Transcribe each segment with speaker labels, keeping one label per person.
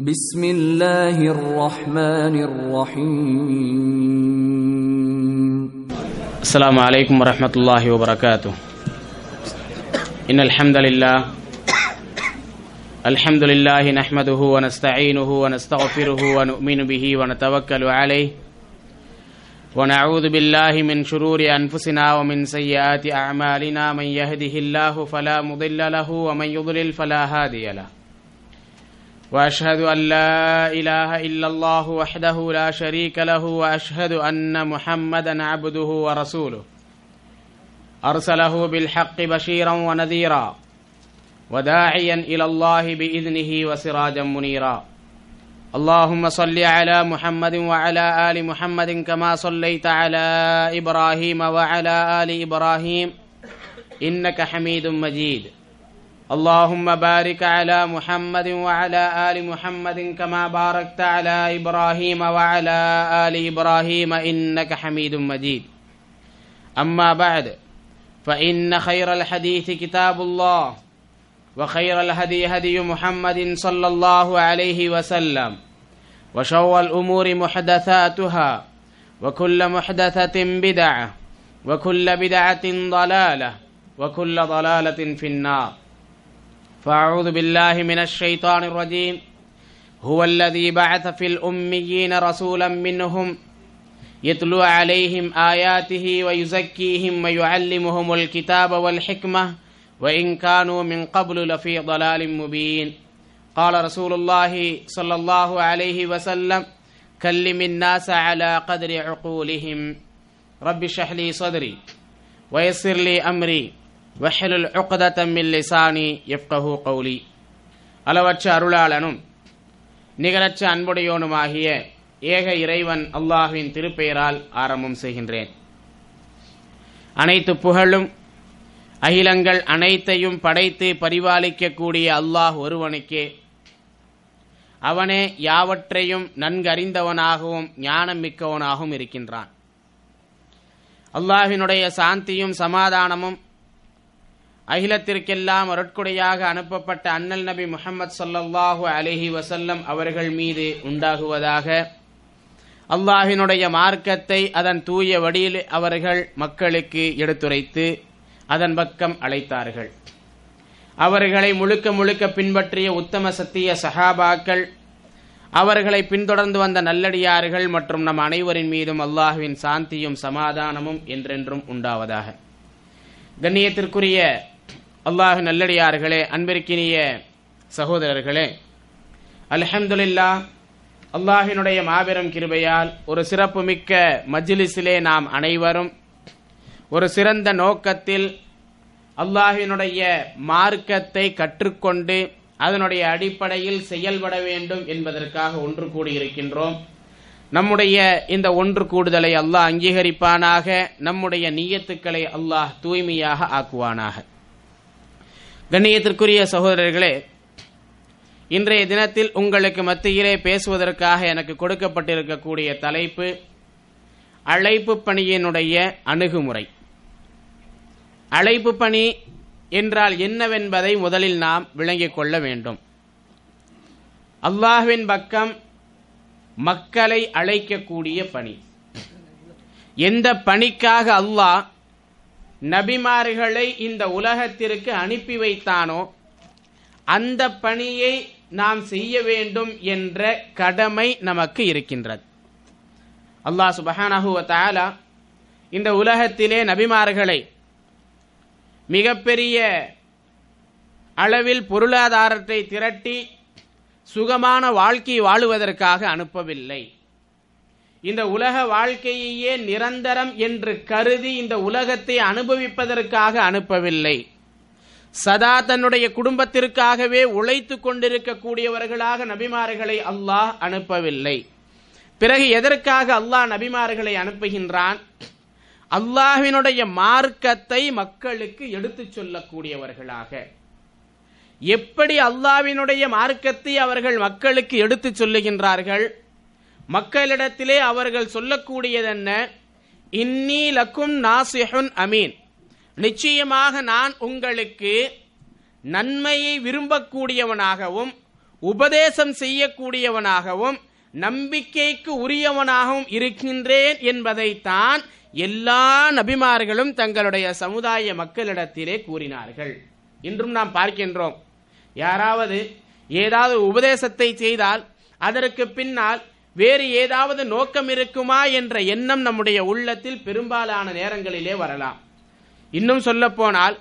Speaker 1: بسم الله الرحمن الرحيم
Speaker 2: السلام عليكم ورحمة الله وبركاته إن الحمد لله الحمد لله نحمده ونستعينه ونستغفره ونؤمن به ونتوكل عليه ونعوذ بالله من شرور أنفسنا ومن سيئات أعمالنا من يهده الله فلا مضل له ومن يضلل فلا هادي له واشهد ان لا اله الا الله وحده لا شريك له واشهد ان محمدا عبده ورسوله ارسله بالحق بشيرا ونذيرا وداعيا الى الله باذنه وسراجا منيرا اللهم صل على محمد وعلى ال محمد كما صليت على ابراهيم وعلى ال ابراهيم انك حميد مجيد اللهم بارك على محمد وعلى آل محمد كما باركت على إبراهيم وعلى آل إبراهيم إنك حميد مجيد أما بعد فإن خير الحديث كتاب الله وخير الهدي هدي محمد صلى الله عليه وسلم وشر الأمور محدثاتها وكل محدثة بدعة وكل بدعة ضلالة وكل ضلالة في النار فأعوذ بالله من الشيطان الرجيم هو الذي بعث في الأميين رسولا منهم يتلو عليهم آياته ويزكيهم ويعلمهم الكتاب والحكمة وإن كانوا من قبل لفي ضلال مبين قال رسول الله صلى الله عليه وسلم كلم الناس على قدر عقولهم رب اشرح لي صدري ويسر لي أمري வஹலுல் உக்தத்தம் மின் லிசானி எஃப்கஹு கௌலி அளவற்ற அருளாளனும் நிகரற்ற அன்புடையோனுமாகிய ஏக இறைவன் அல்லாஹுவின் திருப்பெயரால் ஆரம்பம் செய்கின்றேன் அனைத்து புகழும் அகிலங்கள் அனைத்தையும் படைத்து பரிபாலிக்கக்கூடிய அல்லாஹ் ஒருவனுக்கே அவனே யாவற்றையும் நன்கறிந்தவனாகவும் ஞானம் மிக்கவனாகவும் இருக்கின்றான் அல்லாஹினுடைய சாந்தியும் சமாதானமும் அகிலத்திற்கெல்லாம் அருட்கொடையாக அனுப்பப்பட்ட அண்ணல் நபி முகமது சொல்லல்லாஹு அலஹி வசல்லம் அவர்கள் மீது உண்டாகுவதாக அல்லாஹினுடைய மார்க்கத்தை அதன் தூய வழியில் அவர்கள் மக்களுக்கு எடுத்துரைத்து அதன் பக்கம் அழைத்தார்கள் அவர்களை முழுக்க முழுக்க பின்பற்றிய உத்தம சத்திய சஹாபாக்கள் அவர்களை பின்தொடர்ந்து வந்த நல்லடியார்கள் மற்றும் நம் அனைவரின் மீதும் அல்லாஹுவின் சாந்தியும் சமாதானமும் என்றென்றும் உண்டாவதாக கண்ணியத்திற்குரிய அல்லாஹ் நல்லடியார்களே அன்பிற்கினிய சகோதரர்களே அல்ஹம்துலில்லா அல்லாஹினுடைய மாபெரும் கிருபையால் ஒரு சிறப்புமிக்க மஜ்லிஸிலே நாம் அனைவரும் ஒரு சிறந்த நோக்கத்தில் அல்லாஹினுடைய மார்க்கத்தை கற்றுக்கொண்டு அதனுடைய அடிப்படையில் செயல்பட வேண்டும் என்பதற்காக ஒன்று கூடியிருக்கின்றோம் நம்முடைய இந்த ஒன்று கூடுதலை அல்லாஹ் அங்கீகரிப்பானாக நம்முடைய நீயத்துக்களை அல்லாஹ் தூய்மையாக ஆக்குவானாக கண்ணியத்திற்குரிய சகோதரர்களே இன்றைய தினத்தில் உங்களுக்கு மத்தியிலே பேசுவதற்காக எனக்கு கொடுக்கப்பட்டிருக்கக்கூடிய தலைப்பு அழைப்பு பணியினுடைய அணுகுமுறை அழைப்பு பணி என்றால் என்னவென்பதை முதலில் நாம் விளங்கிக் கொள்ள வேண்டும் அல்லாஹ்வின் பக்கம் மக்களை அழைக்கக்கூடிய பணி எந்த பணிக்காக அல்லாஹ் நபிமார்களை இந்த உலகத்திற்கு அனுப்பி வைத்தானோ அந்த பணியை நாம் செய்ய வேண்டும் என்ற கடமை நமக்கு இருக்கின்றது அல்லாஹ் சுபஹானஹுவ தாலா இந்த உலகத்திலே நபிமார்களை மிகப்பெரிய அளவில் பொருளாதாரத்தை திரட்டி சுகமான வாழ்க்கை வாழுவதற்காக அனுப்பவில்லை இந்த உலக வாழ்க்கையையே நிரந்தரம் என்று கருதி இந்த உலகத்தை அனுபவிப்பதற்காக அனுப்பவில்லை சதா தன்னுடைய குடும்பத்திற்காகவே உழைத்து கொண்டிருக்கக்கூடியவர்களாக நபிமார்களை அல்லாஹ் அனுப்பவில்லை பிறகு எதற்காக அல்லாஹ் நபிமார்களை அனுப்புகின்றான் அல்லாஹினுடைய மார்க்கத்தை மக்களுக்கு எடுத்துச் சொல்லக்கூடியவர்களாக எப்படி அல்லாவினுடைய மார்க்கத்தை அவர்கள் மக்களுக்கு எடுத்துச் சொல்லுகின்றார்கள் மக்களிடத்திலே அவர்கள் சொல்லக்கூடியதென்ன இன்னி லக்கும் நாசிஹுன் அமீன் நிச்சயமாக நான் உங்களுக்கு நன்மையை விரும்பக்கூடியவனாகவும் உபதேசம் செய்யக்கூடியவனாகவும் நம்பிக்கைக்கு உரியவனாகவும் இருக்கின்றேன் என்பதைத்தான் எல்லா நபிமார்களும் தங்களுடைய சமுதாய மக்களிடத்திலே கூறினார்கள் இன்றும் நாம் பார்க்கின்றோம் யாராவது ஏதாவது உபதேசத்தை செய்தால் அதற்கு பின்னால் வேறு ஏதாவது நோக்கம் இருக்குமா என்ற எண்ணம் நம்முடைய உள்ளத்தில் பெரும்பாலான நேரங்களிலே வரலாம் இன்னும் சொல்ல போனால்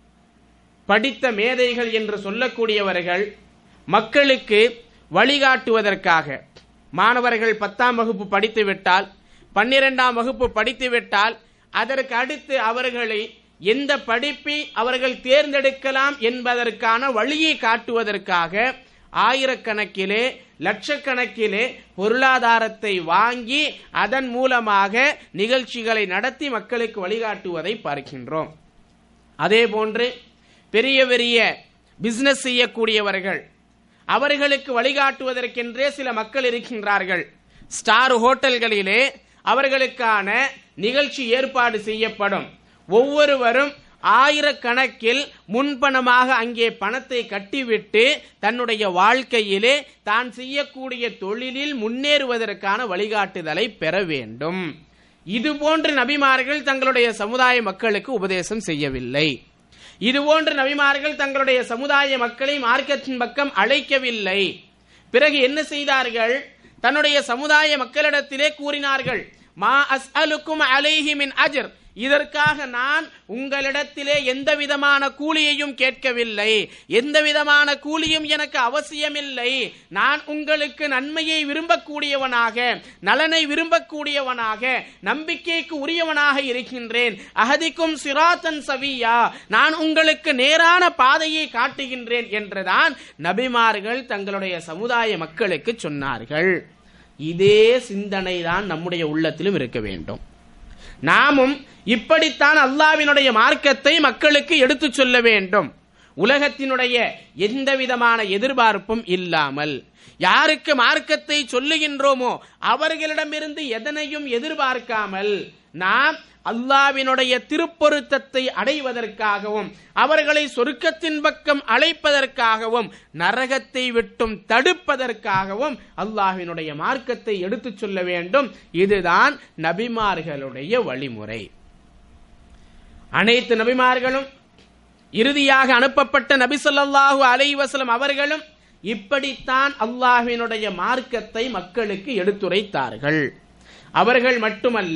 Speaker 2: படித்த மேதைகள் என்று சொல்லக்கூடியவர்கள் மக்களுக்கு வழிகாட்டுவதற்காக மாணவர்கள் பத்தாம் வகுப்பு படித்து விட்டால் பன்னிரெண்டாம் வகுப்பு படித்து விட்டால் அதற்கு அடுத்து அவர்களை எந்த படிப்பை அவர்கள் தேர்ந்தெடுக்கலாம் என்பதற்கான வழியை காட்டுவதற்காக ஆயிரக்கணக்கிலே லட்சக்கணக்கிலே பொருளாதாரத்தை வாங்கி அதன் மூலமாக நிகழ்ச்சிகளை நடத்தி மக்களுக்கு வழிகாட்டுவதை பார்க்கின்றோம் அதே போன்று பெரிய பெரிய பிசினஸ் செய்யக்கூடியவர்கள் அவர்களுக்கு வழிகாட்டுவதற்கென்றே சில மக்கள் இருக்கின்றார்கள் ஸ்டார் ஹோட்டல்களிலே அவர்களுக்கான நிகழ்ச்சி ஏற்பாடு செய்யப்படும் ஒவ்வொருவரும் ஆயிரக்கணக்கில் முன்பணமாக அங்கே பணத்தை கட்டிவிட்டு தன்னுடைய வாழ்க்கையிலே தான் செய்யக்கூடிய தொழிலில் முன்னேறுவதற்கான வழிகாட்டுதலை பெற வேண்டும் இதுபோன்று நபிமார்கள் தங்களுடைய சமுதாய மக்களுக்கு உபதேசம் செய்யவில்லை இதுபோன்று நபிமார்கள் தங்களுடைய சமுதாய மக்களை மார்க்கத்தின் பக்கம் அழைக்கவில்லை பிறகு என்ன செய்தார்கள் தன்னுடைய சமுதாய மக்களிடத்திலே கூறினார்கள் மா அஸ்அலுக்கும் அலைஹி மின் அஜர் இதற்காக நான் உங்களிடத்திலே எந்த விதமான கூலியையும் கேட்கவில்லை எந்த விதமான கூலியும் எனக்கு அவசியமில்லை நான் உங்களுக்கு நன்மையை விரும்பக்கூடியவனாக நலனை விரும்பக்கூடியவனாக நம்பிக்கைக்கு உரியவனாக இருக்கின்றேன் அகதிக்கும் சிராத்தன் சவியா நான் உங்களுக்கு நேரான பாதையை காட்டுகின்றேன் என்றுதான் நபிமார்கள் தங்களுடைய சமுதாய மக்களுக்கு சொன்னார்கள் இதே சிந்தனை தான் நம்முடைய உள்ளத்திலும் இருக்க வேண்டும் நாமும் இப்படித்தான் அல்லாவினுடைய மார்க்கத்தை மக்களுக்கு எடுத்துச் சொல்ல வேண்டும் உலகத்தினுடைய எந்த விதமான எதிர்பார்ப்பும் இல்லாமல் யாருக்கு மார்க்கத்தை சொல்லுகின்றோமோ அவர்களிடமிருந்து எதனையும் எதிர்பார்க்காமல் நாம் அல்லாவினுடைய திருப்பொருத்தத்தை அடைவதற்காகவும் அவர்களை சொருக்கத்தின் பக்கம் அழைப்பதற்காகவும் நரகத்தை விட்டும் தடுப்பதற்காகவும் அல்லாஹ்வினுடைய மார்க்கத்தை எடுத்துச் சொல்ல வேண்டும் இதுதான் நபிமார்களுடைய வழிமுறை அனைத்து நபிமார்களும் இறுதியாக அனுப்பப்பட்ட நபி ஸல்லல்லாஹு அலைஹி வஸல்லம் அவர்களும் இப்படித்தான் அல்லாஹ்வினுடைய மார்க்கத்தை மக்களுக்கு எடுத்துரைத்தார்கள் அவர்கள் மட்டுமல்ல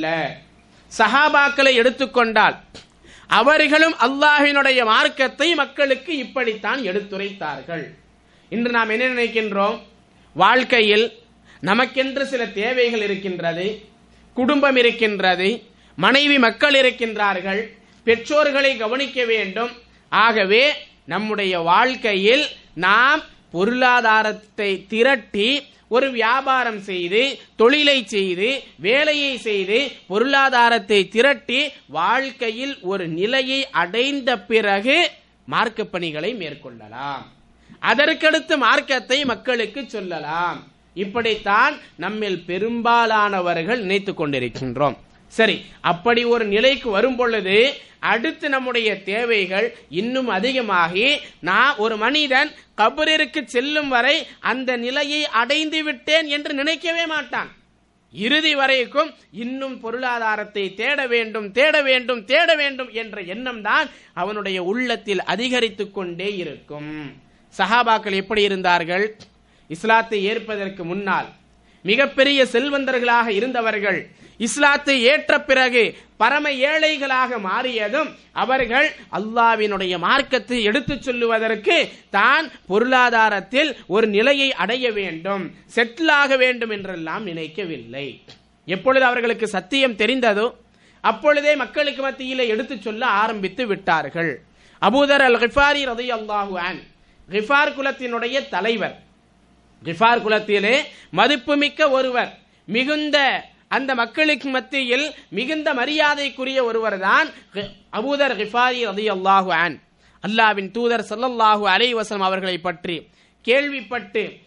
Speaker 2: சஹாபாக்களை எடுத்துக்கொண்டால் அவர்களும் அல்லாஹ்வினுடைய மார்க்கத்தை மக்களுக்கு இப்படித்தான் எடுத்துரைத்தார்கள் இன்று நாம் என்ன நினைக்கின்றோம் வாழ்க்கையில் நமக்கென்று சில தேவைகள் இருக்கின்றது குடும்பம் இருக்கின்றது மனைவி மக்கள் இருக்கின்றார்கள் பெற்றோர்களை கவனிக்க வேண்டும் ஆகவே நம்முடைய வாழ்க்கையில் நாம் பொருளாதாரத்தை திரட்டி ஒரு வியாபாரம் செய்து தொழிலை செய்து வேலையை செய்து பொருளாதாரத்தை திரட்டி வாழ்க்கையில் ஒரு நிலையை அடைந்த பிறகு மார்க்க பணிகளை மேற்கொள்ளலாம் அதற்கடுத்து மார்க்கத்தை மக்களுக்கு சொல்லலாம் இப்படித்தான் நம்மில் பெரும்பாலானவர்கள் நினைத்துக் கொண்டிருக்கின்றோம் சரி அப்படி ஒரு நிலைக்கு வரும் பொழுது அடுத்து நம்முடைய தேவைகள் இன்னும் அதிகமாகி நான் ஒரு மனிதன் கபரிற்கு செல்லும் வரை அந்த நிலையை அடைந்து விட்டேன் என்று நினைக்கவே மாட்டான் இறுதி வரைக்கும் இன்னும் பொருளாதாரத்தை தேட வேண்டும் தேட வேண்டும் தேட வேண்டும் என்ற எண்ணம் தான் அவனுடைய உள்ளத்தில் அதிகரித்துக் கொண்டே இருக்கும் சஹாபாக்கள் எப்படி இருந்தார்கள் இஸ்லாத்தை ஏற்பதற்கு முன்னால் மிகப்பெரிய செல்வந்தர்களாக இருந்தவர்கள் இஸ்லாத்தை ஏற்ற பிறகு பரம ஏழைகளாக மாறியதும் அவர்கள் அல்லாவினுடைய மார்க்கத்தை எடுத்துச் சொல்லுவதற்கு தான் பொருளாதாரத்தில் ஒரு நிலையை அடைய வேண்டும் செட்டில் ஆக வேண்டும் என்றெல்லாம் நினைக்கவில்லை எப்பொழுது அவர்களுக்கு சத்தியம் தெரிந்ததோ அப்பொழுதே மக்களுக்கு மத்தியிலே எடுத்துச் சொல்ல ஆரம்பித்து விட்டார்கள் அபூதர் அல் கிஃபாரி ரதி அல்லாஹு அன் கிஃபார் குலத்தினுடைய தலைவர் கிஃபார் குலத்திலே மதிப்புமிக்க ஒருவர் மிகுந்த அந்த மக்களுக்கு மத்தியில் மிகுந்த மரியாதைக்குரிய ஒருவர் தான் அபூதர் கிஃபாரி ரதி அல்லாஹு அன் அல்லாவின் தூதர் சல்லல்லாஹு அலை வசலம் அவர்களை பற்றி கேள்விப்பட்டு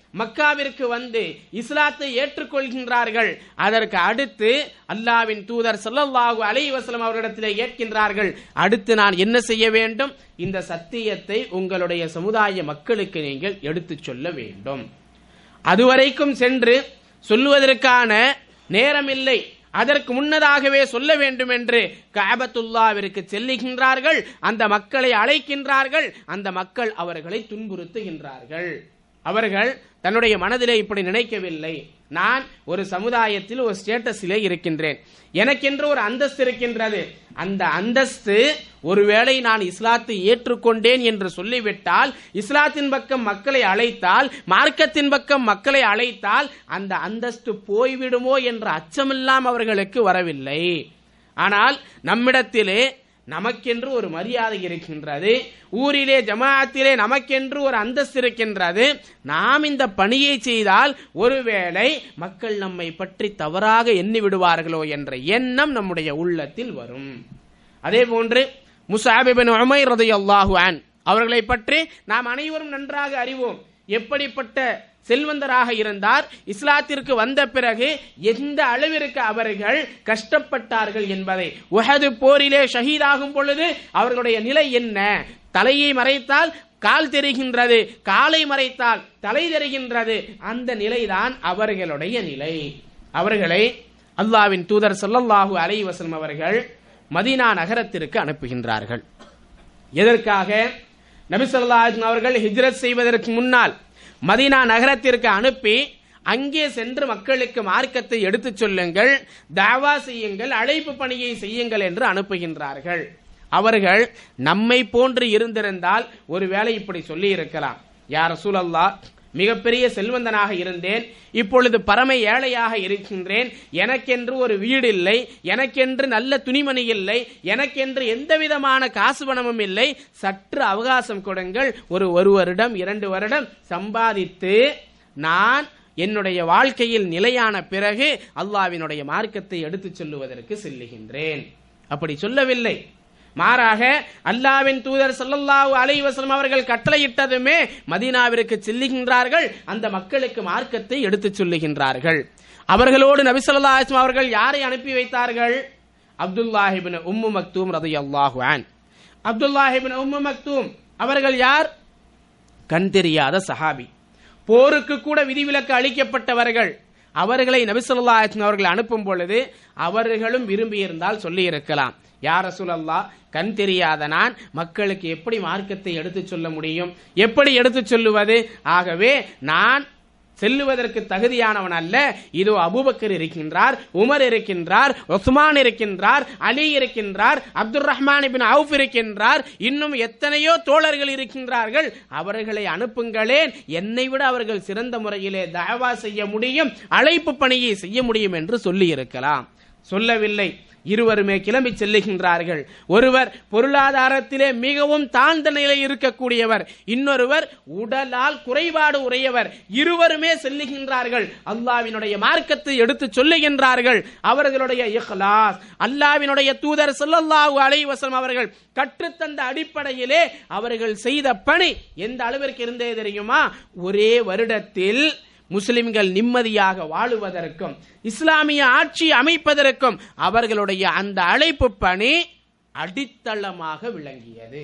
Speaker 2: மக்காவிற்கு வந்து இஸ்லாத்தை ஏற்றுக்கொள்கின்றார்கள் அதற்கு அடுத்து அல்லாவின் தூதர் ஸல்லல்லாஹு அலைஹி வஸல்லம் அவர்களிடத்திலே கேட்கின்றார்கள் அடுத்து நான் என்ன செய்ய வேண்டும் இந்த சத்தியத்தை உங்களுடைய சமுதாய மக்களுக்கு நீங்கள் எடுத்துச் சொல்ல வேண்டும் அதுவரைக்கும் சென்று சொல்லுவதற்கான நேரமில்லை அதற்கு முன்னதாகவே சொல்ல வேண்டும் என்று காபத்துல்லாவிற்கு செல்லுகின்றார்கள் அந்த மக்களை அழைக்கின்றார்கள் அந்த மக்கள் அவர்களை துன்புறுத்துகின்றார்கள் அவர்கள் தன்னுடைய மனதிலே இப்படி நினைக்கவில்லை நான் ஒரு சமுதாயத்தில் ஒரு ஸ்டேட்டஸிலே இருக்கின்றேன் எனக்கென்று ஒரு அந்தஸ்து இருக்கின்றது அந்த அந்தஸ்து ஒருவேளை நான் இஸ்லாத்தை ஏற்றுக்கொண்டேன் என்று சொல்லிவிட்டால் இஸ்லாத்தின் பக்கம் மக்களை அழைத்தால் மார்க்கத்தின் பக்கம் மக்களை அழைத்தால் அந்த அந்தஸ்து போய்விடுமோ என்ற அச்சமெல்லாம் அவர்களுக்கு வரவில்லை ஆனால் நம்மிடத்திலே நமக்கென்று ஒரு மரியாதை இருக்கின்றது ஊரிலே ஜமாஅத்திலே நமக்கென்று ஒரு அந்தஸ்து இருக்கின்றது நாம் இந்த பணியை செய்தால் ஒருவேளை மக்கள் நம்மை பற்றி தவறாக எண்ணி விடுவார்களோ என்ற எண்ணம் நம்முடைய உள்ளத்தில் வரும் அதே போன்று முசாபிபின் உமைர் ரதையல்லாஹு அன் அவர்களை பற்றி நாம் அனைவரும் நன்றாக அறிவோம் எப்படிப்பட்ட செல்வந்தராக இருந்தார் இஸ்லாத்திற்கு வந்த பிறகு எந்த அளவிற்கு அவர்கள் கஷ்டப்பட்டார்கள் என்பதை உஹது போரிலே ஷஹீதாகும் பொழுது அவர்களுடைய நிலை என்ன தலையை மறைத்தால் கால் தெரிகின்றது காலை மறைத்தால் தலை தெரிகின்றது அந்த நிலைதான் அவர்களுடைய நிலை அவர்களை அல்லாவின் தூதர் ஸல்லல்லாஹு அலைஹி வஸல்லம் அவர்கள் மதீனா நகரத்திற்கு அனுப்புகின்றார்கள் எதற்காக நபி ஸல்லல்லாஹு அலைஹி வஸல்லம் அவர்கள் ஹிஜ்ரத் செய்வதற்கு முன்னால் மதீனா நகரத்திற்கு அனுப்பி அங்கே சென்று மக்களுக்கு மார்க்கத்தை எடுத்துச் சொல்லுங்கள் தாவா செய்யுங்கள் அழைப்பு பணியை செய்யுங்கள் என்று அனுப்புகின்றார்கள் அவர்கள் நம்மை போன்று இருந்திருந்தால் ஒருவேளை இப்படி சொல்லி இருக்கலாம் யார் சூழல்லா மிகப்பெரிய செல்வந்தனாக இருந்தேன் இப்பொழுது பரம ஏழையாக இருக்கின்றேன் எனக்கென்று ஒரு வீடு இல்லை எனக்கென்று நல்ல துணிமணி இல்லை எனக்கென்று எந்த விதமான காசு பணமும் இல்லை சற்று அவகாசம் கொடுங்கள் ஒரு ஒரு வருடம் இரண்டு வருடம் சம்பாதித்து நான் என்னுடைய வாழ்க்கையில் நிலையான பிறகு அல்லாவினுடைய மார்க்கத்தை எடுத்துச் சொல்லுவதற்கு செல்லுகின்றேன் அப்படி சொல்லவில்லை மாறாக அல்லாவின் தூதர் ஸல்லல்லாஹு அலைஹி வஸல்லம் அவர்கள் கட்டளையிட்டதுமே மதீனாவிற்கு செல்லுகின்றார்கள் அந்த மக்களுக்கு மார்க்கத்தை எடுத்துச் சொல்லுகின்றார்கள் அவர்களோடு நபி ஸல்லல்லாஹு அலைஹி வஸல்லம் அவர்கள் யாரை அனுப்பி வைத்தார்கள் அப்துல்லாஹிபின் உம்மு மக்தூம் ரலியல்லாஹு அன் அப்துல்லாஹிபின் உம்மு மக்தூம் அவர்கள் யார் கண் தெரியாத சஹாபி போருக்கு கூட விதிவிலக்கு அளிக்கப்பட்டவர்கள் அவர்களை நபிசல்லா அவர்கள் அனுப்பும் பொழுது அவர்களும் விரும்பியிருந்தால் சொல்லி இருக்கலாம் யார் ரசூலல்லா கண் தெரியாத நான் மக்களுக்கு எப்படி மார்க்கத்தை எடுத்துச் சொல்ல முடியும் எப்படி எடுத்துச் சொல்லுவது ஆகவே நான் செல்லுவதற்கு தகுதியானவன் அல்ல இதோ அபூபக்கர் இருக்கின்றார் உமர் இருக்கின்றார் உஸ்மான் இருக்கின்றார் அலி இருக்கின்றார் அப்துல் ரஹ்மான் இபின் அவுஃப் இருக்கின்றார் இன்னும் எத்தனையோ தோழர்கள் இருக்கின்றார்கள் அவர்களை அனுப்புங்களேன் என்னை விட அவர்கள் சிறந்த முறையிலே தயவா செய்ய முடியும் அழைப்பு பணியை செய்ய முடியும் என்று சொல்லி இருக்கலாம் சொல்லவில்லை இருவருமே கிளம்பி செல்லுகின்றார்கள் ஒருவர் பொருளாதாரத்திலே மிகவும் தாழ்ந்த நிலையில் இருக்கக்கூடியவர் இன்னொருவர் உடலால் குறைபாடு உடையவர் இருவருமே செல்லுகின்றார்கள் அல்லாவினுடைய மார்க்கத்தை எடுத்து சொல்லுகின்றார்கள் அவர்களுடைய இஹ்லாஸ் அல்லாவினுடைய தூதர் ஸல்லல்லாஹு அலைஹி வஸல்லம் அவர்கள் கற்றுத்தந்த அடிப்படையிலே அவர்கள் செய்த பணி எந்த அளவிற்கு இருந்தே தெரியுமா ஒரே வருடத்தில் முஸ்லிம்கள் நிம்மதியாக வாழுவதற்கும் இஸ்லாமிய ஆட்சி அமைப்பதற்கும் அவர்களுடைய அந்த அழைப்பு பணி அடித்தளமாக விளங்கியது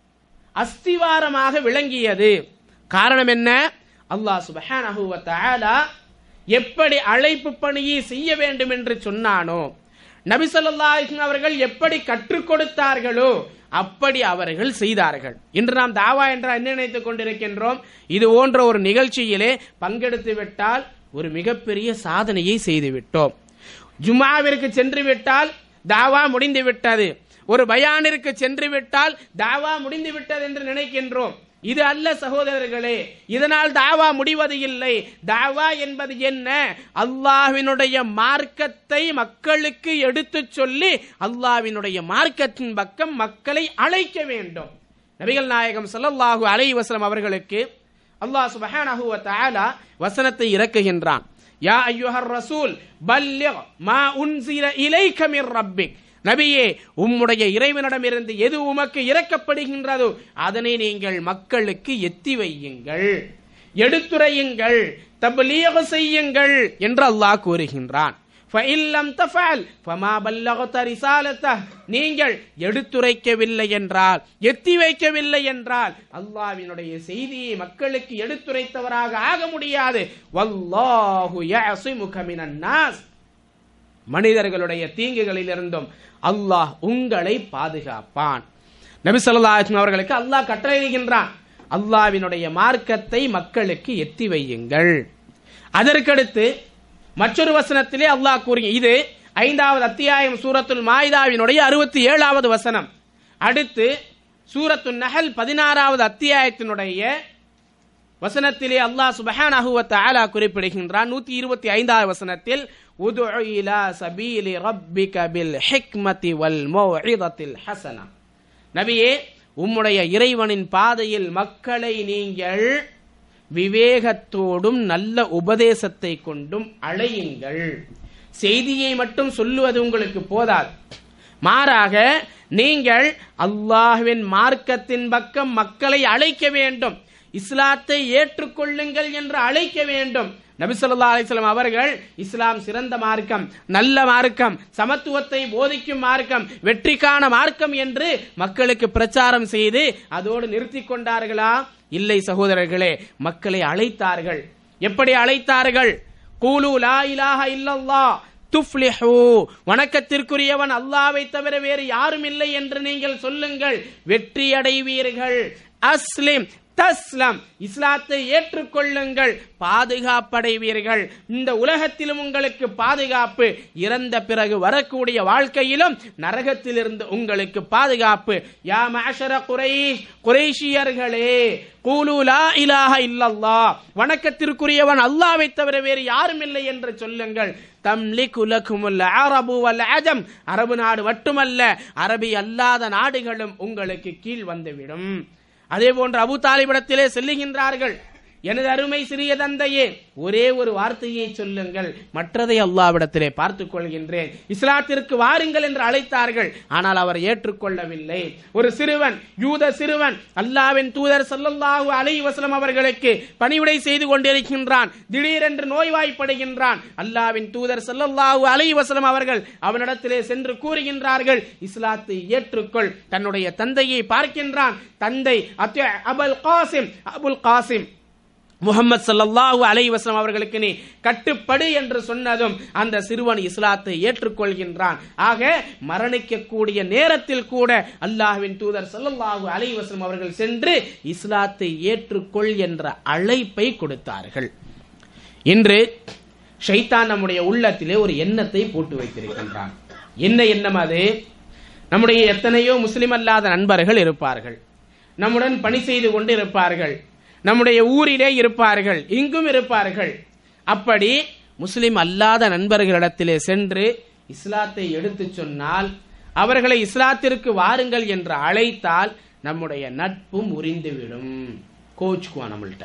Speaker 2: அஸ்திவாரமாக விளங்கியது காரணம் என்ன அல்லாஹ் சுபஹானஹு வ தஆலா எப்படி அழைப்பு பணியை செய்ய வேண்டும் என்று சொன்னானோ நபி ஸல்லல்லாஹு அலைஹி வஸல்லம் அவர்கள் எப்படி கற்றுக் கொடுத்தார்களோ அப்படி அவர்கள் செய்தார்கள் இன்று நாம் தாவா என்றால் என்ன நினைத்துக் கொண்டிருக்கின்றோம் இது போன்ற ஒரு நிகழ்ச்சியிலே பங்கெடுத்து விட்டால் ஒரு மிகப்பெரிய சாதனையை செய்து விட்டோம் ஜுமாவிற்கு சென்று விட்டால் தாவா முடிந்து விட்டது ஒரு பயானிற்கு சென்று விட்டால் தாவா முடிந்து விட்டது என்று நினைக்கின்றோம் இது அல்ல சகோதரர்களே இதனால் தாவா முடிவது இல்லை தாவா என்பது என்ன அல்லாஹ்வினுடைய மார்க்கத்தை மக்களுக்கு எடுத்துச் சொல்லி அல்லாஹ்வினுடைய மார்க்கத்தின் பக்கம் மக்களை அழைக்க வேண்டும் நபிகள் நாயகம் ஸல்லல்லாஹு அலைஹி வஸல்லம் அவர்களுக்கு அல்லாஹ் சுப்ஹானஹு வ தஆலா வசனத்தை இறக்குகின்றான் யா ஐயுஹர் ரசூல் பல்லிக் மா உன்சில இலைக மிர் ரப்பிக் நபியே உம்முடைய இறைவனிடமிருந்து எது உமக்கு இறக்கப்படுகின்றதோ அதனை நீங்கள் மக்களுக்கு எத்தி வையுங்கள் எடுத்துரையுங்கள் தப்லீக செய்யுங்கள் என்று அல்லாஹ் கூறுகின்றான் فَإِلَّمْ تَفْعَلْ فَمَا بَلَّغْتَ رِسَالَتَهُ நீங்கள் எடுத்துரைக்கவில்லை என்றால் எத்தி வைக்கவில்லை என்றால் அல்லாஹ்வினுடைய செய்தியை மக்களுக்கு எடுத்துரைத்தவராக ஆக முடியாது வல்லாஹு يَعْصِمُكَ مِنَ النَّاسِ மனிதர்களுடைய தீங்குகளிலிருந்தும் அல்லாஹ் உங்களை பாதுகாப்பான் நபி ஸல்லல்லாஹு அலைஹி வஸல்லம் அவர்களுக்கு அல்லாஹ் கட்டளையிடுகின்றான் அல்லாஹ்வினுடைய மார்க்கத்தை மக்களுக்கு எத்தி வையுங்கள் அதற்கடுத்து மற்றொரு வசனத்திலே அல்லாஹ் கூறுங்க இது ஐந்தாவது அத்தியாயம் சூரத்துல் மாயிதாவினுடைய அறுபத்தி ஏழாவது வசனம் அடுத்து சூரத்து நஹல் பதினாறாவது அத்தியாயத்தினுடைய வசனத்திலே அல்லாஹ் சுபஹானஹு வ தஆலா குறிப்பிடுகின்றான் நூத்தி இருபத்தி ஐந்தாவது வசனத்தில் உதுஉ இலா சபீலி ரப்பிக பில் ஹிக்மதி வல் மௌஇதத்தில் ஹசனா நபியே உம்முடைய இறைவனின் பாதையில் மக்களை நீங்கள் விவேகத்தோடும் நல்ல உபதேசத்தை கொண்டும் அழையுங்கள் செய்தியை மட்டும் சொல்லுவது உங்களுக்கு போதாது மாறாக நீங்கள் அல்லாஹ்வின் மார்க்கத்தின் பக்கம் மக்களை அழைக்க வேண்டும் இஸ்லாத்தை ஏற்றுக்கொள்ளுங்கள் என்று அழைக்க வேண்டும் நபி ஸல்லல்லாஹு அலைஹி வஸல்லம் அவர்கள் இஸ்லாம் சிறந்த மார்க்கம் நல்ல மார்க்கம் சமத்துவத்தை போதிக்கும் மார்க்கம் வெற்றிக்கான மார்க்கம் என்று மக்களுக்கு பிரச்சாரம் செய்து அதோடு நிறுத்திக் கொண்டார்களா இல்லை சகோதரர்களே மக்களை அழைத்தார்கள் எப்படி அழைத்தார்கள் கூலு லா இலாஹ இல்லல்லாஹ் துஃப்லிஹு வணக்கத்திற்குரியவன் அல்லாவை தவிர வேறு யாரும் இல்லை என்று நீங்கள் சொல்லுங்கள் வெற்றி அடைவீர்கள் அஸ்லிம் தஸ்லம் இஸ்லாத்தை ஏற்றுக்கொள்ளுங்கள் பாதுகாப்படைவீர்கள் இந்த உலகத்திலும் உங்களுக்கு பாதுகாப்பு இறந்த பிறகு வரக்கூடிய வாழ்க்கையிலும் நரகத்திலிருந்து உங்களுக்கு பாதுகாப்பு யா மஅஷர குறைஷ் குறைஷியர்களே கூலு லா இலாஹ இல்லல்லாஹ் வணக்கத்திற்குரியவன் அல்லாவை தவிர வேறு யாரும் இல்லை என்று சொல்லுங்கள் தம்லிக்கு லகுமுல் அரபு வல் அஜம் அரபு நாடு மட்டுமல்ல அரபி அல்லாத நாடுகளும் உங்களுக்கு கீழ் வந்துவிடும் அதே போன்று அபு தாலிபிடத்திலே செல்லுகின்றார்கள் எனது அருமை சிறிய தந்தையே ஒரே ஒரு வார்த்தையை சொல்லுங்கள் மற்றதை அல்லாவிடத்திலே பார்த்துக் கொள்கின்றேன் இஸ்லாத்திற்கு வாருங்கள் என்று அழைத்தார்கள் ஆனால் அவர் ஏற்றுக்கொள்ளவில்லை ஒரு சிறுவன் யூத சிறுவன் அல்லாவின் தூதர் ஸல்லல்லாஹு அலைஹி வஸல்லம் அவர்களுக்கு பணிவிடை செய்து கொண்டிருக்கின்றான் திடீரென்று நோய்வாய்ப்படுகின்றான் அல்லாவின் தூதர் ஸல்லல்லாஹு அலைஹி வஸல்லம் அவர்கள் அவனிடத்திலே சென்று கூறுகின்றார்கள் இஸ்லாத்தை ஏற்றுக்கொள் தன்னுடைய தந்தையை பார்க்கின்றான் தந்தை அத்ய அபுல் காசிம் அபுல் காசிம் முகமது சல்லல்லாஹு அலை வஸ்லம் அவர்களுக்கு நீ கட்டுப்படு என்று சொன்னதும் அந்த சிறுவன் இஸ்லாத்தை ஏற்றுக்கொள்கின்றான் ஆக மரணிக்கக்கூடிய நேரத்தில் கூட அல்லாஹ்வின் தூதர் சல்லல்லாஹு அலை வஸ்லம் அவர்கள் சென்று இஸ்லாத்தை ஏற்றுக்கொள் என்ற அழைப்பை கொடுத்தார்கள் இன்று ஷைத்தான் நம்முடைய உள்ளத்திலே ஒரு எண்ணத்தை போட்டு வைத்திருக்கின்றான் என்ன எண்ணம் அது நம்முடைய எத்தனையோ முஸ்லிம் அல்லாத நண்பர்கள் இருப்பார்கள் நம்முடன் பணி செய்து கொண்டு இருப்பார்கள் நம்முடைய ஊரிலே இருப்பார்கள் இங்கும் இருப்பார்கள் அப்படி முஸ்லிம் அல்லாத நண்பர்களிடத்திலே சென்று இஸ்லாத்தை எடுத்து சொன்னால் அவர்களை இஸ்லாத்திற்கு வாருங்கள் என்று அழைத்தால் நம்முடைய நட்பும் முறிந்துவிடும் கோச்சுக்குவான் நம்மள்கிட்ட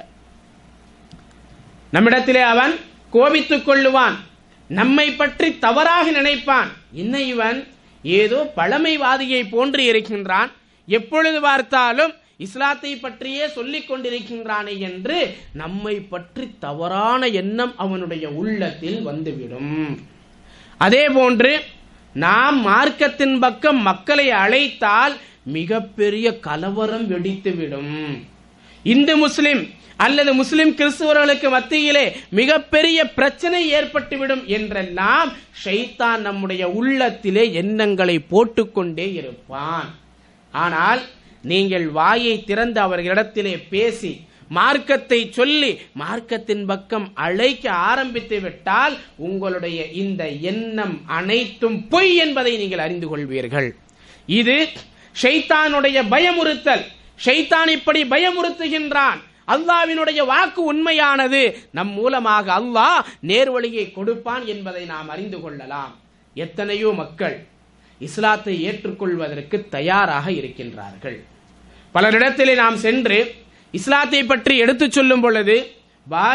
Speaker 2: நம்மிடத்திலே அவன் கோபித்துக் கொள்ளுவான் நம்மை பற்றி தவறாக நினைப்பான் என்ன இவன் ஏதோ பழமைவாதியை போன்று இருக்கின்றான் எப்பொழுது பார்த்தாலும் இஸ்லாத்தை பற்றியே சொல்லிக் கொண்டிருக்கின்றானே என்று நம்மை பற்றி தவறான எண்ணம் அவனுடைய உள்ளத்தில் வந்துவிடும் அதே போன்று நாம் மார்க்கத்தின் பக்கம் மக்களை அழைத்தால் மிகப்பெரிய கலவரம் வெடித்துவிடும் இந்து முஸ்லிம் அல்லது முஸ்லிம் கிறிஸ்துவர்களுக்கு மத்தியிலே மிகப்பெரிய பிரச்சனை ஏற்பட்டுவிடும் என்றெல்லாம் ஷைத்தான் நம்முடைய உள்ளத்திலே எண்ணங்களை போட்டுக்கொண்டே இருப்பான் ஆனால் நீங்கள் வாயை திறந்து அவர்களிடத்திலே பேசி மார்க்கத்தை சொல்லி மார்க்கத்தின் பக்கம் அழைக்க ஆரம்பித்து விட்டால் உங்களுடைய இந்த எண்ணம் அனைத்தும் பொய் என்பதை நீங்கள் அறிந்து கொள்வீர்கள் இது ஷைத்தானுடைய பயமுறுத்தல் ஷைத்தான் இப்படி பயமுறுத்துகின்றான் அல்லாவினுடைய வாக்கு உண்மையானது நம் மூலமாக அல்லாஹ் நேர்வழியை கொடுப்பான் என்பதை நாம் அறிந்து கொள்ளலாம் எத்தனையோ மக்கள் இஸ்லாத்தை ஏற்றுக்கொள்வதற்கு தயாராக இருக்கின்றார்கள் பலரிடத்திலே நாம் சென்று இஸ்லாத்தை பற்றி எடுத்துச் சொல்லும் பொழுது பாய்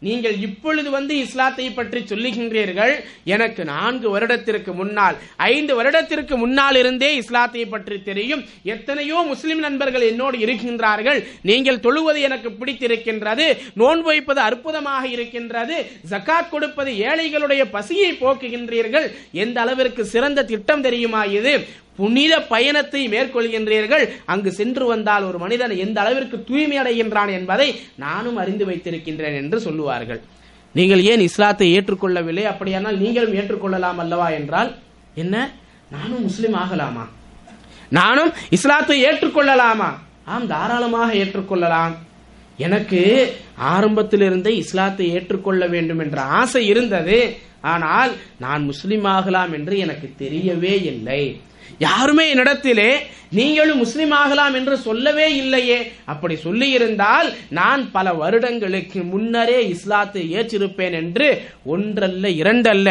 Speaker 2: நீங்கள் இப்பொழுது வந்து இஸ்லாத்தை பற்றி சொல்லுகின்றீர்கள் எனக்கு நான்கு வருடத்திற்கு முன்னால் ஐந்து வருடத்திற்கு முன்னால் இருந்தே இஸ்லாத்தை பற்றி தெரியும் எத்தனையோ முஸ்லிம் நண்பர்கள் என்னோடு இருக்கின்றார்கள் நீங்கள் தொழுவது எனக்கு பிடித்திருக்கின்றது நோன்பு வைப்பது அற்புதமாக இருக்கின்றது ஜக்காத் கொடுப்பது ஏழைகளுடைய பசியை போக்குகின்றீர்கள் எந்த அளவிற்கு சிறந்த திட்டம் தெரியுமா இது புனித பயணத்தை மேற்கொள்கின்றீர்கள் அங்கு சென்று வந்தால் ஒரு மனிதன் எந்த அளவிற்கு தூய்மை அடைகின்றான் என்பதை நானும் அறிந்து வைத்திருக்கின்றேன் என்று சொல்லுவார்கள் நீங்கள் ஏன் இஸ்லாத்தை ஏற்றுக்கொள்ளவில்லை அப்படியானால் நீங்களும் ஏற்றுக்கொள்ளலாம் அல்லவா என்றால் என்ன நானும் முஸ்லிம் ஆகலாமா நானும் இஸ்லாத்தை ஏற்றுக்கொள்ளலாமா ஆம் தாராளமாக ஏற்றுக்கொள்ளலாம் எனக்கு ஆரம்பத்திலிருந்தே இஸ்லாத்தை ஏற்றுக்கொள்ள வேண்டும் என்ற ஆசை இருந்தது ஆனால் நான் முஸ்லிம் ஆகலாம் என்று எனக்கு தெரியவே இல்லை யாருமே என்னிடத்திலே நீங்களும் முஸ்லிம் ஆகலாம் என்று சொல்லவே இல்லையே அப்படி சொல்லி இருந்தால் நான் பல வருடங்களுக்கு முன்னரே இஸ்லாத்தை ஏற்றிருப்பேன் என்று ஒன்றல்ல இரண்டல்ல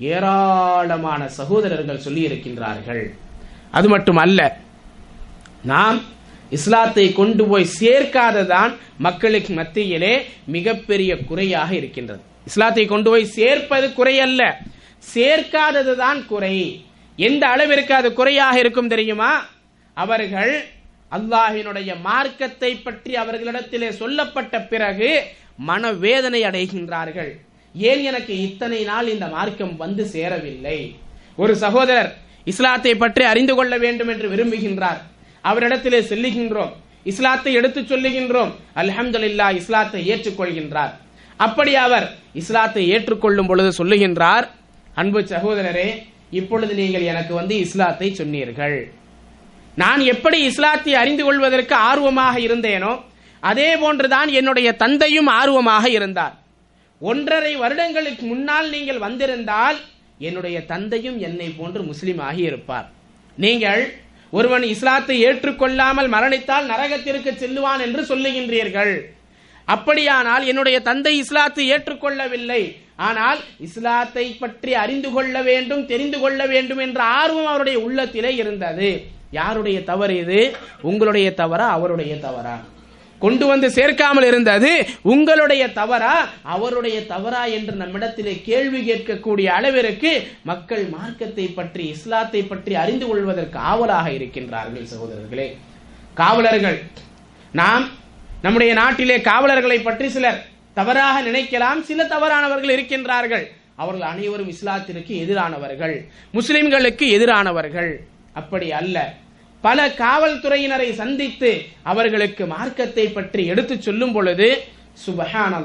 Speaker 2: ஏராளமான சகோதரர்கள் சொல்லி இருக்கின்றார்கள் அது மட்டுமல்ல நாம் இஸ்லாத்தை கொண்டு போய் சேர்க்காததான் மக்களுக்கு மத்தியிலே மிகப்பெரிய குறையாக இருக்கின்றது இஸ்லாத்தை கொண்டு போய் சேர்ப்பது குறையல்ல சேர்க்காததுதான் குறை எந்த அளவிற்கு அது குறையாக இருக்கும் தெரியுமா அவர்கள் அல்லாஹினுடைய மார்க்கத்தை பற்றி அவர்களிடத்திலே சொல்லப்பட்ட பிறகு மனவேதனை அடைகின்றார்கள் ஏன் எனக்கு இத்தனை நாள் இந்த மார்க்கம் வந்து சேரவில்லை ஒரு சகோதரர் இஸ்லாத்தை பற்றி அறிந்து கொள்ள வேண்டும் என்று விரும்புகின்றார் அவரிடத்திலே செல்லுகின்றோம் இஸ்லாத்தை எடுத்து சொல்லுகின்றோம் அல்ஹம்துலில்லா இஸ்லாத்தை ஏற்றுக்கொள்கின்றார் அப்படி அவர் இஸ்லாத்தை ஏற்றுக்கொள்ளும் பொழுது சொல்லுகின்றார் அன்பு சகோதரரே இப்பொழுது நீங்கள் எனக்கு வந்து இஸ்லாத்தை சொன்னீர்கள் நான் எப்படி இஸ்லாத்தை அறிந்து கொள்வதற்கு ஆர்வமாக இருந்தேனோ அதே போன்றுதான் என்னுடைய தந்தையும் ஆர்வமாக இருந்தார் ஒன்றரை வருடங்களுக்கு முன்னால் நீங்கள் வந்திருந்தால் என்னுடைய தந்தையும் என்னை போன்று முஸ்லீம் ஆகி இருப்பார் நீங்கள் ஒருவன் இஸ்லாத்தை ஏற்றுக்கொள்ளாமல் மரணித்தால் நரகத்திற்கு செல்லுவான் என்று சொல்லுகின்றீர்கள் அப்படியானால் என்னுடைய தந்தை இஸ்லாத்தை ஏற்றுக்கொள்ளவில்லை ஆனால் இஸ்லாத்தை பற்றி அறிந்து கொள்ள வேண்டும் தெரிந்து கொள்ள வேண்டும் என்ற ஆர்வம் அவருடைய உள்ளத்திலே இருந்தது யாருடைய தவறு இது உங்களுடைய தவறா அவருடைய தவறா கொண்டு வந்து சேர்க்காமல் இருந்தது உங்களுடைய தவறா அவருடைய தவறா என்று நம்மிடத்திலே கேள்வி கேட்கக்கூடிய அளவிற்கு மக்கள் மார்க்கத்தை பற்றி இஸ்லாத்தை பற்றி அறிந்து கொள்வதற்கு ஆவலாக இருக்கின்றார்கள் சகோதரர்களே காவலர்கள் நாம் நம்முடைய நாட்டிலே காவலர்களை பற்றி சிலர் தவறாக நினைக்கலாம் சில தவறானவர்கள் இருக்கின்றார்கள் அவர்கள் அனைவரும் இஸ்லாத்திற்கு எதிரானவர்கள் முஸ்லிம்களுக்கு எதிரானவர்கள் அப்படி அல்ல பல காவல்துறையினரை சந்தித்து அவர்களுக்கு மார்க்கத்தை பற்றி எடுத்துச் சொல்லும் பொழுது சுபஹான்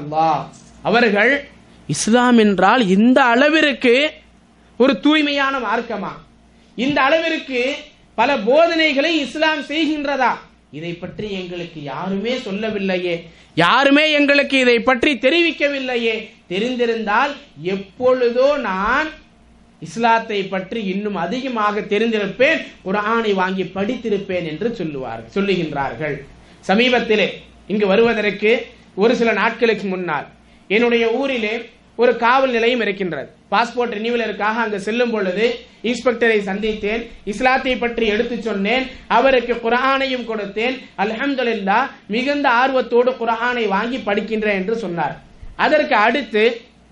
Speaker 2: அவர்கள் இஸ்லாம் என்றால் இந்த அளவிற்கு ஒரு தூய்மையான மார்க்கமா இந்த அளவிற்கு பல போதனைகளை இஸ்லாம் செய்கின்றதா இதை பற்றி எங்களுக்கு யாருமே சொல்லவில்லையே யாருமே எங்களுக்கு இதை பற்றி தெரிவிக்கவில்லையே தெரிந்திருந்தால் எப்பொழுதோ நான் இஸ்லாத்தை பற்றி இன்னும் அதிகமாக தெரிந்திருப்பேன் குரானை வாங்கி படித்திருப்பேன் என்று சொல்லுவார் சொல்லுகின்றார்கள் சமீபத்திலே இங்கு வருவதற்கு ஒரு சில நாட்களுக்கு முன்னால் என்னுடைய ஊரிலே ஒரு காவல் நிலையம் இருக்கின்றது பாஸ்போர்ட் ரினியூவலருக்காக அங்கு செல்லும் பொழுது இன்ஸ்பெக்டரை சந்தித்தேன் இஸ்லாத்தை பற்றி எடுத்து சொன்னேன் அவருக்கு குரானையும் கொடுத்தேன் அல்ஹம்துலில்லா மிகுந்த ஆர்வத்தோடு குரானை வாங்கி படிக்கின்றேன் என்று சொன்னார் அதற்கு அடுத்து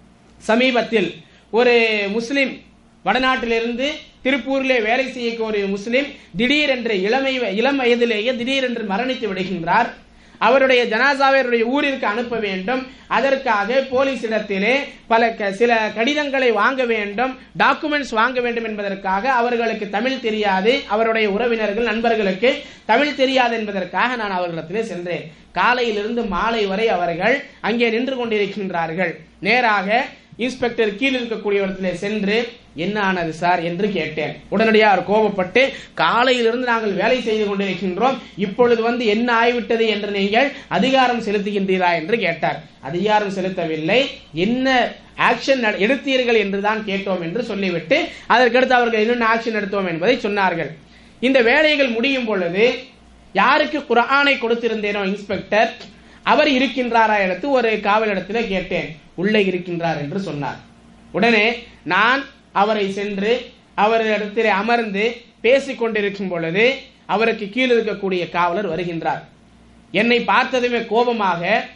Speaker 2: சமீபத்தில் ஒரு முஸ்லிம் வடநாட்டிலிருந்து திருப்பூரிலே வேலை செய்யக்கூடிய ஒரு முஸ்லிம் திடீரென்று இளமை இளம் வயதிலேயே திடீரென்று மரணித்து விடுகின்றார் அவருடைய ஜனாசாவை அவருடைய ஊரிற்கு அனுப்ப வேண்டும் அதற்காக போலீஸ் இடத்திலே பல க- சில கடிதங்களை வாங்க வேண்டும் டாக்குமெண்ட்ஸ் வாங்க வேண்டும் என்பதற்காக அவர்களுக்கு தமிழ் தெரியாது அவருடைய உறவினர்கள் நண்பர்களுக்கு தமிழ் தெரியாது என்பதற்காக நான் அவர்களிடத்திலே சென்றேன் காலையிலிருந்து மாலை வரை அவர்கள் அங்கே நின்று கொண்டிருக்கின்றார்கள் நேராக இன்ஸ்பெக்டர் கீழ் இருக்கக்கூடியவரத்திலே சென்று என்ன ஆனது சார் என்று கேட்டேன் உடனடியாக அவர் கோபப்பட்டு காலையிலிருந்து நாங்கள் வேலை செய்து கொண்டிருக்கின்றோம் இப்பொழுது வந்து என்ன ஆகிவிட்டது என்று நீங்கள் அதிகாரம் செலுத்துகின்றீரா என்று கேட்டார் அதிகாரம் செலுத்தவில்லை என்ன ஆக்ஷன் எடுத்தீர்கள் என்றுதான் கேட்டோம் என்று சொல்லிவிட்டு அதற்கடுத்து அவர்கள் என்னென்ன ஆக்ஷன் எடுத்தோம் என்பதை சொன்னார்கள் இந்த வேலைகள் முடியும் பொழுது யாருக்கு குர்ஆனை கொடுத்திருந்தேனோ இன்ஸ்பெக்டர் அவர் இருக்கின்றாரா எடுத்து ஒரு காவல் இடத்துல கேட்டேன் உள்ளே இருக்கின்றார் என்று சொன்னார் உடனே நான் அவரை சென்று அவர் இடத்திலே அமர்ந்து பேசிக் கொண்டிருக்கும் பொழுது அவருக்கு கீழ் இருக்கக்கூடிய காவலர் வருகின்றார் என்னை பார்த்ததுமே கோபமாக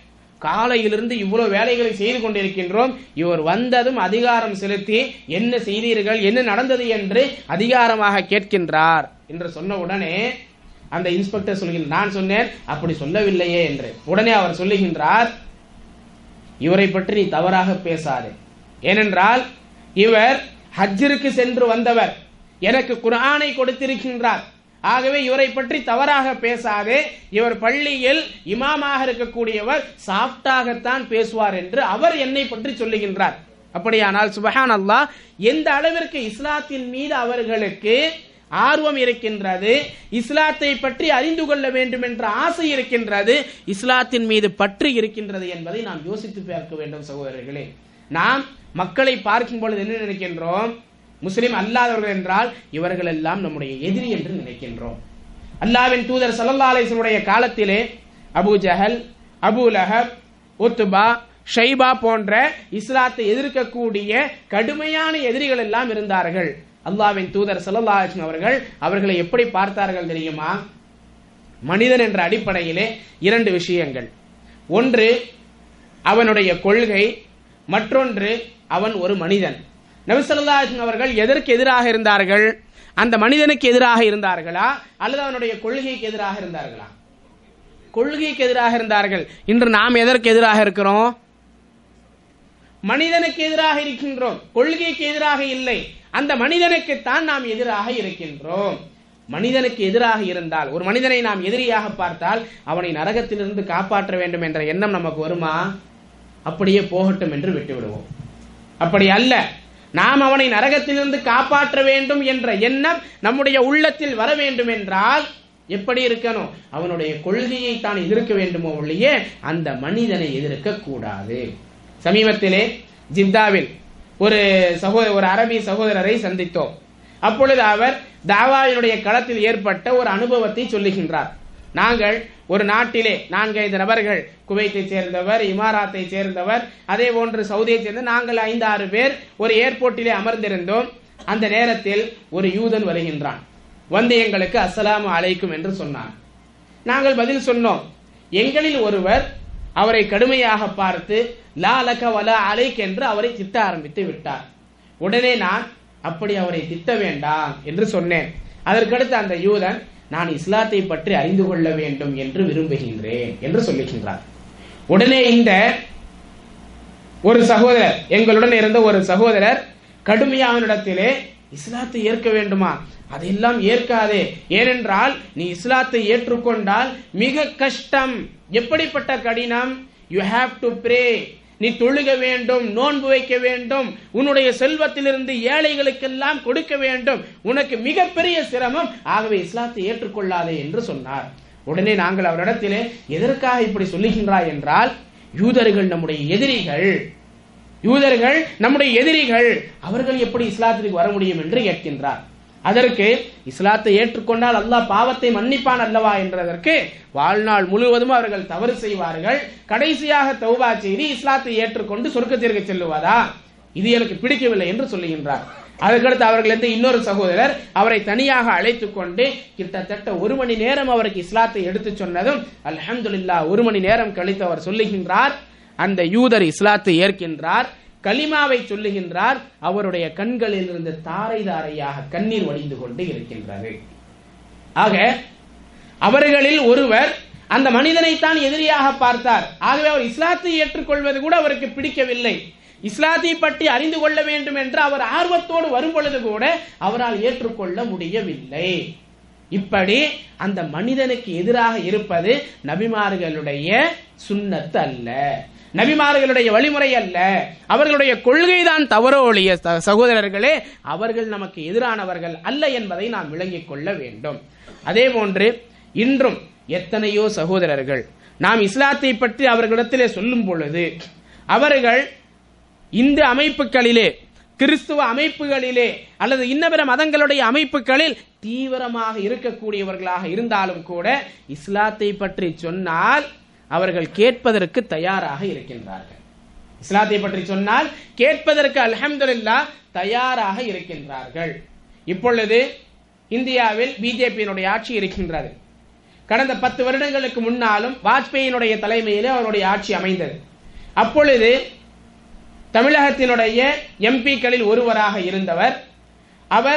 Speaker 2: காலையிலிருந்து இவ்வளவு வேலைகளை செய்து கொண்டிருக்கின்றோம் இவர் வந்ததும் அதிகாரம் செலுத்தி என்ன செய்தீர்கள் என்ன நடந்தது என்று அதிகாரமாக கேட்கின்றார் என்று சொன்ன உடனே அந்த இன்ஸ்பெக்டர் சொல்கின்றார் நான் சொன்னேன் அப்படி சொல்லவில்லையே என்று உடனே அவர் சொல்லுகின்றார் இவரை பற்றி நீ தவறாக பேசாதே ஏனென்றால் இவர் ஹஜ்ஜிற்கு சென்று வந்தவர் எனக்கு குர்ஆனை கொடுத்திருக்கின்றார் ஆகவே இவரை பற்றி தவறாக பேசாதே இவர் பள்ளியில் இமாமாக இருக்கக்கூடியவர் சாஃப்டாகத்தான் பேசுவார் என்று அவர் என்னை பற்றி சொல்லுகின்றார் அப்படியானால் சுபஹான் அல்லாஹ் எந்த அளவிற்கு இஸ்லாத்தின் மீது அவர்களுக்கு ஆர்வம் இருக்கின்றது இஸ்லாத்தை பற்றி அறிந்து கொள்ள வேண்டும் என்ற ஆசை இருக்கின்றது இஸ்லாத்தின் மீது பற்று இருக்கின்றது என்பதை நாம் யோசித்து பார்க்க வேண்டும் சகோதரர்களே நாம் மக்களை பார்க்கும் பொழுது என்ன நினைக்கின்றோம் முஸ்லிம் அல்லாதவர்கள் என்றால் இவர்கள் எல்லாம் நம்முடைய எதிரி என்று நினைக்கின்றோம் அல்லாவின் தூதர் சல்லல்லா அலிஸ்வனுடைய காலத்திலே Abu Jahl Abu Lahab Utbah Shaybah போன்ற இஸ்லாத்தை எதிர்க்கக்கூடிய கடுமையான எதிரிகள் எல்லாம் இருந்தார்கள் அல்லாவின் தூதர் சல்லல்லா அலிஸ்லம் அவர்கள் அவர்களை எப்படி பார்த்தார்கள் தெரியுமா மனிதன் என்ற அடிப்படையிலே இரண்டு விஷயங்கள் ஒன்று அவனுடைய கொள்கை மற்றொன்று அவன் ஒரு மனிதன் நபிசல்லா அவர்கள் எதற்கு எதிராக இருந்தார்கள் அந்த மனிதனுக்கு எதிராக இருந்தார்களா அல்லது அவனுடைய கொள்கைக்கு எதிராக இருந்தார்களா கொள்கைக்கு எதிராக இருந்தார்கள் இன்று நாம் எதற்கு எதிராக இருக்கிறோம் மனிதனுக்கு எதிராக இருக்கின்றோம் கொள்கைக்கு எதிராக இல்லை அந்த மனிதனுக்குத்தான் நாம் எதிராக இருக்கின்றோம் மனிதனுக்கு எதிராக இருந்தால் ஒரு மனிதனை நாம் எதிரியாக பார்த்தால் அவனை நரகத்திலிருந்து காப்பாற்ற வேண்டும் என்ற எண்ணம் நமக்கு வருமா அப்படியே போகட்டும் என்று விட்டு விடுவோம் அப்படி அல்ல நாம் அவனை நரகத்திலிருந்து காப்பாற்ற வேண்டும் என்ற எண்ணம் நம்முடைய உள்ளத்தில் வர வேண்டும் என்றால் எப்படி இருக்கணும் அவனுடைய கொள்கையை தான் எதிர்க்க வேண்டுமோ ஒழிய அந்த மனிதனை எதிர்க்க கூடாது சமீபத்திலே ஜித்தாவில் ஒரு சகோதர ஒரு அரபி சகோதரரை சந்தித்தோம் அப்பொழுது அவர் தாவாவினுடைய களத்தில் ஏற்பட்ட ஒரு அனுபவத்தை சொல்லுகின்றார் நாங்கள் ஒரு நாட்டிலே நான்கைந்து நபர்கள் குவைத்தை சேர்ந்தவர் இமாராத்தை சேர்ந்தவர் அதே போன்று சவுதியை சேர்ந்த நாங்கள் ஐந்து ஆறு பேர் ஒரு ஏர்போர்ட்டிலே அமர்ந்திருந்தோம் அந்த நேரத்தில் ஒரு யூதன் வருகின்றான் வந்து எங்களுக்கு அஸ்ஸலாமு அலைக்கும் என்று சொன்னான் நாங்கள் பதில் சொன்னோம் எங்களில் ஒருவர் அவரை கடுமையாக பார்த்து லா லக வலா அலைக் என்று அவரை திட்ட ஆரம்பித்து விட்டார் உடனே நான் அப்படி அவரை திட்ட வேண்டாம் என்று சொன்னேன் அதற்கடுத்து அந்த யூதன் நான் இஸ்லாத்தை பற்றி அறிந்து கொள்ள வேண்டும் என்று விரும்புகின்றேன் என்று சொல்லுகின்றார் உடனே இந்த ஒரு சகோதரர் எங்களுடன் இருந்த ஒரு சகோதரர் கடுமையானடத்திலே இஸ்லாத்தை ஏற்க வேண்டுமா அதெல்லாம் ஏற்காதே ஏனென்றால் நீ இஸ்லாத்தை ஏற்றுக்கொண்டால் மிக கஷ்டம் எப்படிப்பட்ட கடினம் யூ ஹாவ் டு பிரே நீ தொழுக வேண்டும் நோன்பு வைக்க வேண்டும் உன்னுடைய செல்வத்திலிருந்து ஏழைகளுக்கெல்லாம் கொடுக்க வேண்டும் உனக்கு மிகப்பெரிய சிரமம் ஆகவே இஸ்லாத்தை ஏற்றுக்கொள்ளாதே என்று சொன்னார் உடனே நாங்கள் அவரிடத்திலே எதற்காக இப்படி சொல்லுகின்றாய் என்றால் யூதர்கள் நம்முடைய எதிரிகள் யூதர்கள் நம்முடைய எதிரிகள் அவர்கள் எப்படி இஸ்லாத்திற்கு வர முடியும் என்று கேட்கின்றார் அதற்கு இஸ்லாத்தை ஏற்றுக்கொண்டால் அல்லாஹ் பாவத்தை மன்னிப்பான் அல்லவா என்றதற்கு வாழ்நாள் முழுவதும் அவர்கள் தவறு செய்வார்கள் கடைசியாக தௌபா செய்து இஸ்லாத்தை ஏற்றுக்கொண்டு சொர்க்கத்திற்கு செல்லுவதா இது எனக்கு பிடிக்கவில்லை என்று சொல்லுகின்றார் அதற்கடுத்து அவர்களிருந்து இன்னொரு சகோதரர் அவரை தனியாக அழைத்துக் கொண்டு கிட்டத்தட்ட ஒரு மணி நேரம் அவருக்கு இஸ்லாத்தை எடுத்து சொன்னதும் அல்ஹம்துலில்லா ஒரு மணி நேரம் கழித்து அவர் சொல்லுகின்றார் அந்த யூதர் இஸ்லாத்தை ஏற்கின்றார் கலிமாவை சொல்லுகின்றார் அவருடைய கண்களில் இருந்து தாரை தாரையாக கண்ணீர் வடிந்து கொண்டு இருக்கின்றது ஆக அவர்களில் ஒருவர் அந்த மனிதனைத்தான் எதிரியாக பார்த்தார் ஆகவே அவர் இஸ்லாத்தை ஏற்றுக்கொள்வது கூட அவருக்கு பிடிக்கவில்லை இஸ்லாத்தை பற்றி அறிந்து கொள்ள வேண்டும் என்று அவர் ஆர்வத்தோடு வரும் பொழுது கூட அவரால் ஏற்றுக்கொள்ள முடியவில்லை இப்படி அந்த மனிதனுக்கு எதிராக இருப்பது நபிமார்களுடைய சுன்னத்து அல்ல நபிமார்களுடைய வழிமுறை அல்ல அவர்களுடைய கொள்கைதான் தவறோ ஒழிய ச- சகோதரர்களே அவர்கள் நமக்கு எதிரானவர்கள் அல்ல என்பதை நாம் விளங்கிக் கொள்ள வேண்டும் அதே போன்று இன்றும் எத்தனையோ சகோதரர்கள் நாம் இஸ்லாத்தை பற்றி அவர்களிடத்திலே சொல்லும் பொழுது அவர்கள் இந்து அமைப்புகளிலே கிறிஸ்துவ அமைப்புகளிலே அல்லது இன்னபிற மதங்களுடைய அமைப்புகளில் தீவிரமாக இருக்கக்கூடியவர்களாக இருந்தாலும் கூட இஸ்லாத்தை பற்றி சொன்னால் அவர்கள் கேட்பதற்கு தயாராக இருக்கின்றார்கள் இஸ்லாத்தை பற்றி சொன்னால் கேட்பதற்கு அல்ஹம்துலில்லாஹ் தயாராக இருக்கின்றார்கள் இப்பொழுது இந்தியாவில் பிஜேபியினுடைய ஆட்சி இருக்கின்றது கடந்த பத்து வருடங்களுக்கு முன்னாலும் வாஜ்பேயினுடைய தலைமையிலே அவருடைய ஆட்சி அமைந்தது அப்பொழுது தமிழகத்தினுடைய எம்பிக்களில் ஒருவராக இருந்தவர் அவர்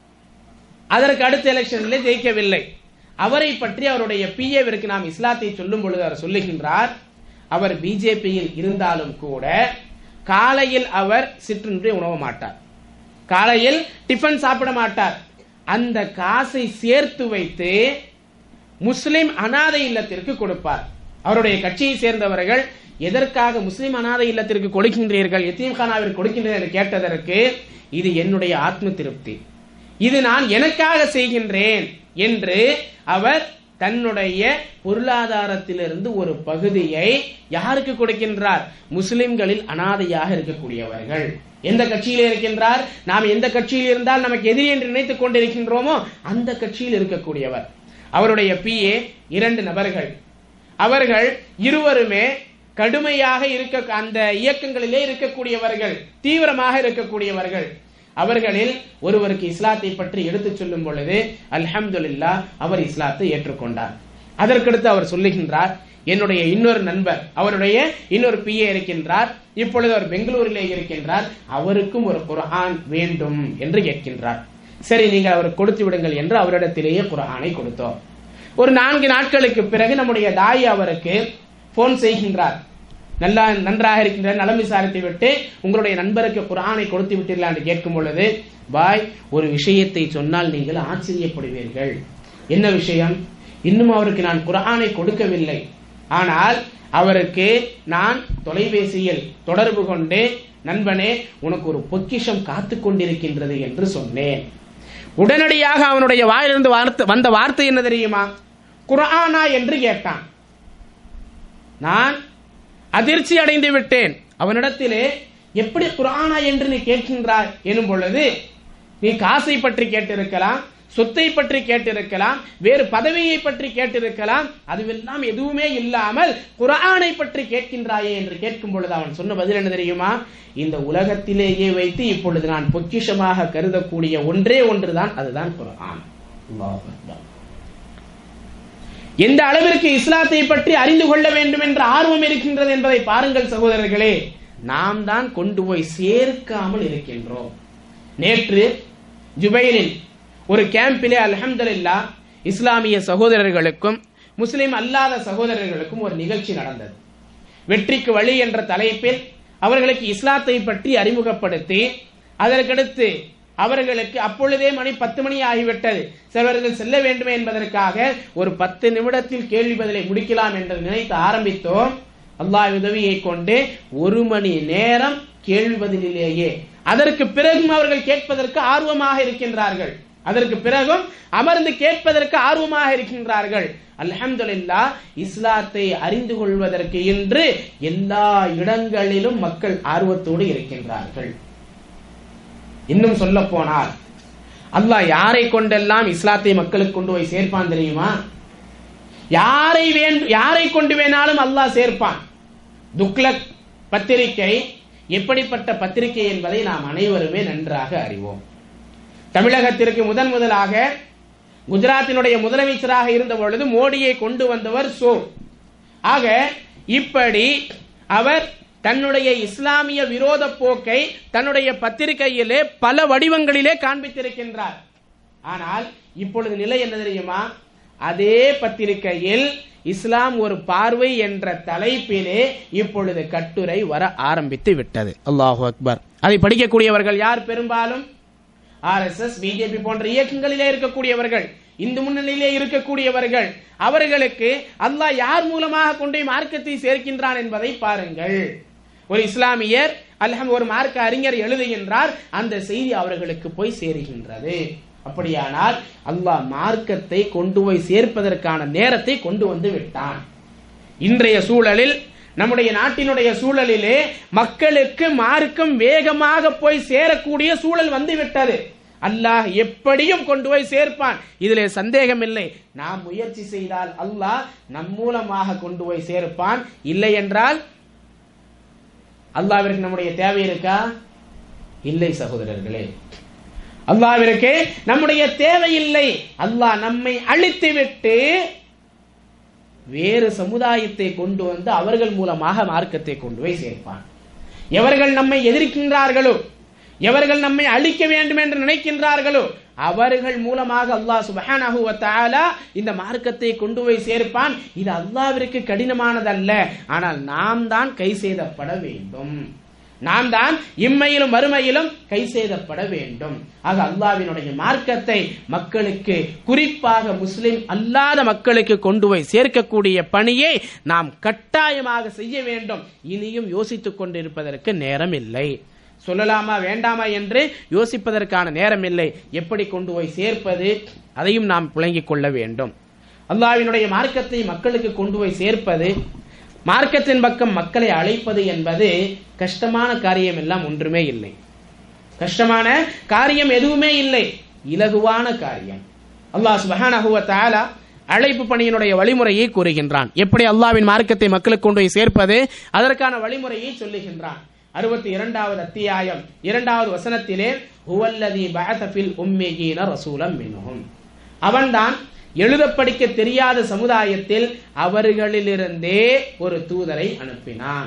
Speaker 2: அதற்கு அடுத்த எலெக்ஷனிலே ஜெயிக்கவில்லை அவரை பற்றி அவருடைய பிஏவிற்கு நாம் இஸ்லாத்தை சொல்லும் பொழுது அவர் சொல்லுகின்றார் அவர் பிஜேபியில் இருந்தாலும் கூட காலையில் அவர் சிற்றுண்டி உணவ மாட்டார் காலையில் டிஃபன் சாப்பிட மாட்டார் அந்த காசை சேர்த்து வைத்து முஸ்லிம் அனாதை இல்லத்திற்கு கொடுப்பார் அவருடைய கட்சியை சேர்ந்தவர்கள் எதற்காக முஸ்லிம் அனாதை இல்லத்திற்கு கொடுக்கின்றீர்கள் எத்தீம்கானாவிற்கு கொடுக்கின்றீர்கள் என்று கேட்டதற்கு இது என்னுடைய ஆத்ம திருப்தி இது நான் எனக்காக செய்கின்றேன் என்று அவர் தன்னுடைய பொருளாதாரத்திலிருந்து ஒரு பகுதியை யாருக்கு கொடுக்கின்றார் முஸ்லிம்களில் அனாதையாக இருக்கக்கூடியவர்கள் எந்த கட்சியில் இருக்கின்றார் நாம் எந்த கட்சியில் இருந்தால் நமக்கு எதிரி என்று நினைத்துக் கொண்டிருக்கின்றோமோ அந்த கட்சியில் இருக்கக்கூடியவர் அவருடைய பிஏ இரண்டு நபர்கள் அவர்கள் இருவருமே கடுமையாக இருக்க அந்த இயக்கங்களிலே இருக்கக்கூடியவர்கள் தீவிரமாக இருக்கக்கூடியவர்கள் அவர்களில் ஒருவருக்கு இஸ்லாத்தை பற்றி எடுத்துச் சொல்லும் பொழுது அல்ஹம்துலில்லா அவர் இஸ்லாத்தை ஏற்றுக்கொண்டார் அதற்கடுத்து அவர் சொல்லுகின்றார் என்னுடைய இன்னொரு நண்பர் அவருடைய இன்னொரு பிஏ இருக்கின்றார் இப்பொழுது அவர் பெங்களூரிலே இருக்கின்றார் அவருக்கும் ஒரு குர்ஆன் வேண்டும் என்று கேட்கின்றார் சரி நீங்கள் அவருக்கு கொடுத்து விடுங்கள் என்று அவரிடத்திலேயே குர்ஆனை கொடுத்தோம் ஒரு நான்கு நாட்களுக்கு பிறகு நம்முடைய தாய் அவருக்கு போன் செய்கின்றார் நல்லா நன்றாக இருக்கின்ற நலம் விசாரித்து விட்டு உங்களுடைய நண்பருக்கு குரானை கொடுத்து விட்டீர்களா என்று கேட்கும் பொழுது பாய் ஒரு விஷயத்தை சொன்னால் நீங்கள் ஆச்சரியப்படுவீர்கள் என்ன விஷயம் இன்னும் அவருக்கு நான் குரானை கொடுக்கவில்லை ஆனால் அவருக்கு நான் தொலைபேசியில் தொடர்பு கொண்டு நண்பனே உனக்கு ஒரு பொக்கிஷம் காத்து கொண்டிருக்கின்றது என்று சொன்னேன் உடனடியாக அவனுடைய வாயிலிருந்து வார்த்தை வந்த வார்த்தை என்ன தெரியுமா குரானா என்று கேட்டான் நான் அதிர்ச்சி அடைந்து விட்டேன் அவனிடத்திலே எப்படி குரானா என்று நீ கேட்கின்றாய் எனும் பொழுது நீ காசை பற்றி கேட்டிருக்கலாம் சொத்தை பற்றி கேட்டிருக்கலாம் வேறு பதவியை பற்றி கேட்டிருக்கலாம் அதுவெல்லாம் எதுவுமே இல்லாமல் குரானை பற்றி கேட்கின்றாயே என்று கேட்கும் பொழுது அவன் சொன்ன பதில் என்ன தெரியுமா இந்த உலகத்திலேயே வைத்து இப்பொழுது நான் பொக்கிஷமாக கருதக்கூடிய ஒன்றே ஒன்றுதான் அதுதான் குரான் அல்லாஹ் அக்பர். எந்த அளவிற்கு இஸ்லாத்தை பற்றி அறிந்து கொள்ள வேண்டும் என்ற ஆர்வம் இருக்கின்றது என்பதை பாருங்கள் சகோதரர்களே நாம் தான் கொண்டு போய் சேர்க்காமல் இருக்கின்றோம் நேற்று ஜுபைரில் ஒரு கேம்பிலே அல்ஹம்துலில்லா இஸ்லாமிய சகோதரர்களுக்கும் முஸ்லிம் அல்லாத சகோதரர்களுக்கும் ஒரு நிகழ்ச்சி நடந்தது வெற்றிக்கு வழி என்ற தலைப்பில் அவர்களுக்கு இஸ்லாத்தை பற்றி அறிமுகப்படுத்தி அதற்கடுத்து அவர்களுக்கு அப்பொழுதே மணி பத்து மணி ஆகிவிட்டது சிலர்கள் செல்ல வேண்டுமே என்பதற்காக ஒரு பத்து நிமிடத்தில் கேள்வி பதிலை முடிக்கலாம் என்று நினைத்து ஆரம்பித்தோம் அல்லாஹ் உதவியை கொண்டு ஒரு மணி நேரம் கேள்வி பதிலிலேயே அதற்கு பிறகும் அவர்கள் கேட்பதற்கு ஆர்வமாக இருக்கின்றார்கள் அதற்கு பிறகும் அமர்ந்து கேட்பதற்கு ஆர்வமாக இருக்கின்றார்கள் அல்ஹம்துலில்லா இஸ்லாத்தை அறிந்து கொள்வதற்கு இன்று எல்லா இடங்களிலும் மக்கள் ஆர்வத்தோடு இருக்கின்றார்கள் இன்னும் சொல்ல போனால் அல்லாஹ் யாரை கொண்டெல்லாம் இஸ்லாத்தை மக்களுக்கு கொண்டு போய் சேர்ப்பான் தெரியுமா யாரை வேண்டும் யாரை கொண்டு வேணாலும் அல்லாஹ் சேர்ப்பான் துக்லக் பத்திரிகை எப்படிப்பட்ட பத்திரிகை என்பதை நாம் அனைவருமே நன்றாக அறிவோம் தமிழகத்திற்கு முதன் முதலாக குஜராத்தினுடைய முதலமைச்சராக இருந்த பொழுது மோடியை கொண்டு வந்தவர் சோ ஆக இப்படி அவர் தன்னுடைய இஸ்லாமிய விரோத போக்கை தன்னுடைய பத்திரிகையிலே பல வடிவங்களிலே காண்பித்திருக்கின்றார் ஆனால் இப்பொழுது நிலை என்ன தெரியுமா அதே பத்திரிகையில் இஸ்லாம் ஒரு பார்வை என்ற தலைப்பிலே இப்பொழுது கட்டுரை வர ஆரம்பித்து விட்டது அல்லாஹு அக்பர் அதை படிக்கக்கூடியவர்கள் யார் பெரும்பாலும் ஆர்எஸ்எஸ் பிஜேபி போன்ற இயக்கங்களிலே இருக்கக்கூடியவர்கள் இந்து முன்னணியிலே இருக்கக்கூடியவர்கள் அவர்களுக்கு அல்லாஹ் யார் மூலமாக கொண்டு போய் மார்க்கத்தை சேர்க்கின்றான் என்பதை பாருங்கள் ஒரு இஸ்லாமியர் அல்ஹம் ஒரு மார்க்க அறிஞர் எழுதுகின்றார் அந்த செய்தி அவர்களுக்கு போய் சேருகின்றது அப்படியானால் அல்லாஹ் மார்க்கத்தை கொண்டு போய் சேர்ப்பதற்கான நேரத்தை கொண்டு வந்து விட்டான் இன்றைய சூழலில் நம்முடைய நாட்டினுடைய சூழலிலே மக்களுக்கு மார்க்கம் வேகமாக போய் சேரக்கூடிய சூழல் வந்து விட்டது அல்லாஹ் எப்படியும் கொண்டு போய் சேர்ப்பான் இதிலே சந்தேகம் இல்லை நாம் முயற்சி செய்தால் அல்லாஹ் நம் மூலமாக கொண்டு போய் சேர்ப்பான் இல்லை என்றால் அல்லாவிற்கு நம்முடைய தேவை இருக்கா இல்லை சகோதரர்களே அல்லாவிற்கு நம்முடைய தேவை இல்லை அல்லாஹ் நம்மை அழித்து விட்டு வேறு சமுதாயத்தை கொண்டு வந்து அவர்கள் மூலமாக மார்க்கத்தை கொண்டு போய் சேர்ப்பான் எவர்கள் நம்மை எதிர்க்கின்றார்களோ எவர்கள் நம்மை அழிக்க வேண்டும் என்று நினைக்கின்றார்களோ அவர்கள் மூலமாக அல்லாஹ் சுபஹானஹு வ தஆலா இந்த மார்க்கத்தை கொண்டு போய் சேர்ப்பான் இது அல்லாஹ்விற்கு கடினமானதல்ல ஆனால் நாம் தான் கை செய்தப்பட வேண்டும் நாம் தான் இம்மையிலும் மறுமையிலும் கை செய்தப்பட வேண்டும் ஆக அல்லாஹ்வினுடைய மார்க்கத்தை மக்களுக்கு குறிப்பாக முஸ்லிம் அல்லாத மக்களுக்கு கொண்டு போய் சேர்க்கக்கூடிய பணியை நாம் கட்டாயமாக செய்ய வேண்டும் இனியும் யோசித்துக் கொண்டிருப்பதற்கு நேரம் இல்லை சொல்லலாமா வேண்டாமா என்று யோசிப்பதற்கான நேரம் இல்லை எப்படி கொண்டு போய் சேர்ப்பது அதையும் நாம் புழங்கிக் கொள்ள வேண்டும் அல்லாஹ்வினுடைய மார்க்கத்தை மக்களுக்கு கொண்டு போய் சேர்ப்பது மார்க்கத்தின் பக்கம் மக்களை அழைப்பது என்பது கஷ்டமான காரியம் எல்லாம் ஒன்றுமே இல்லை கஷ்டமான காரியம் எதுவுமே இல்லை இலகுவான காரியம் அல்லாஹ் சுபஹானஹு வ தஆலா அழைப்பு பணியினுடைய வழிமுறையை கூறுகின்றான் எப்படி அல்லாஹ்வின் மார்க்கத்தை மக்களுக்கு கொண்டு போய் சேர்ப்பது அதற்கான வழிமுறையை சொல்லுகின்றான் அறுபத்தி இரண்டாவது அத்தியாயம் இரண்டாவது வசனத்திலே ஹுவல்லதி பஅத ஃபில் உம்மீன ரசூலம் மின்ஹும் அவன்தான் எழுத படிக்க தெரியாத சமுதாயத்தில் அவர்களிலிருந்தே ஒரு தூதரை அனுப்பினான்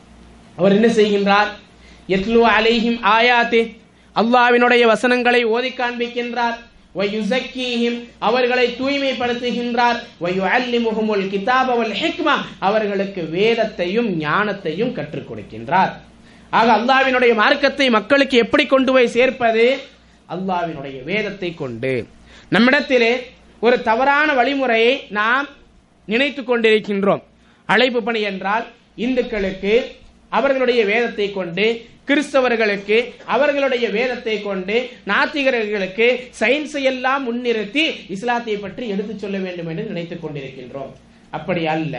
Speaker 2: அவர் என்ன செய்கின்றார் எத்லு அலைஹிம் ஆயாத்தே அல்லாஹ்வினுடைய வசனங்களை ஓதி காண்பிக்கின்றார் வயுசக்கீஹிம் அவர்களை தூய்மைப்படுத்துகின்றார் வயுஅல்லிமுஹுமுல் கிதாப வல் ஹிக்மா அவர்களுக்கு வேதத்தையும் ஞானத்தையும் கற்றுக் கொடுக்கின்றார் ஆக அல்லாஹ்வினுடைய மார்க்கத்தை மக்களுக்கு எப்படி கொண்டு போய் சேர்ப்பது அல்லாஹ்வினுடைய வேதத்தை கொண்டு நம்மிடத்திலே ஒரு தவறான வழிமுறையை நாம் நினைத்துக் கொண்டிருக்கின்றோம் அழைப்பு பணி என்றால் இந்துக்களுக்கு அவர்களுடைய வேதத்தை கொண்டு கிறிஸ்தவர்களுக்கு அவர்களுடைய வேதத்தை கொண்டு நாத்திகர்களுக்கு சயின்ஸை எல்லாம் முன்னிறுத்தி இஸ்லாத்தை பற்றி எடுத்துச் சொல்ல வேண்டும் என்று நினைத்துக் கொண்டிருக்கின்றோம் அப்படி அல்ல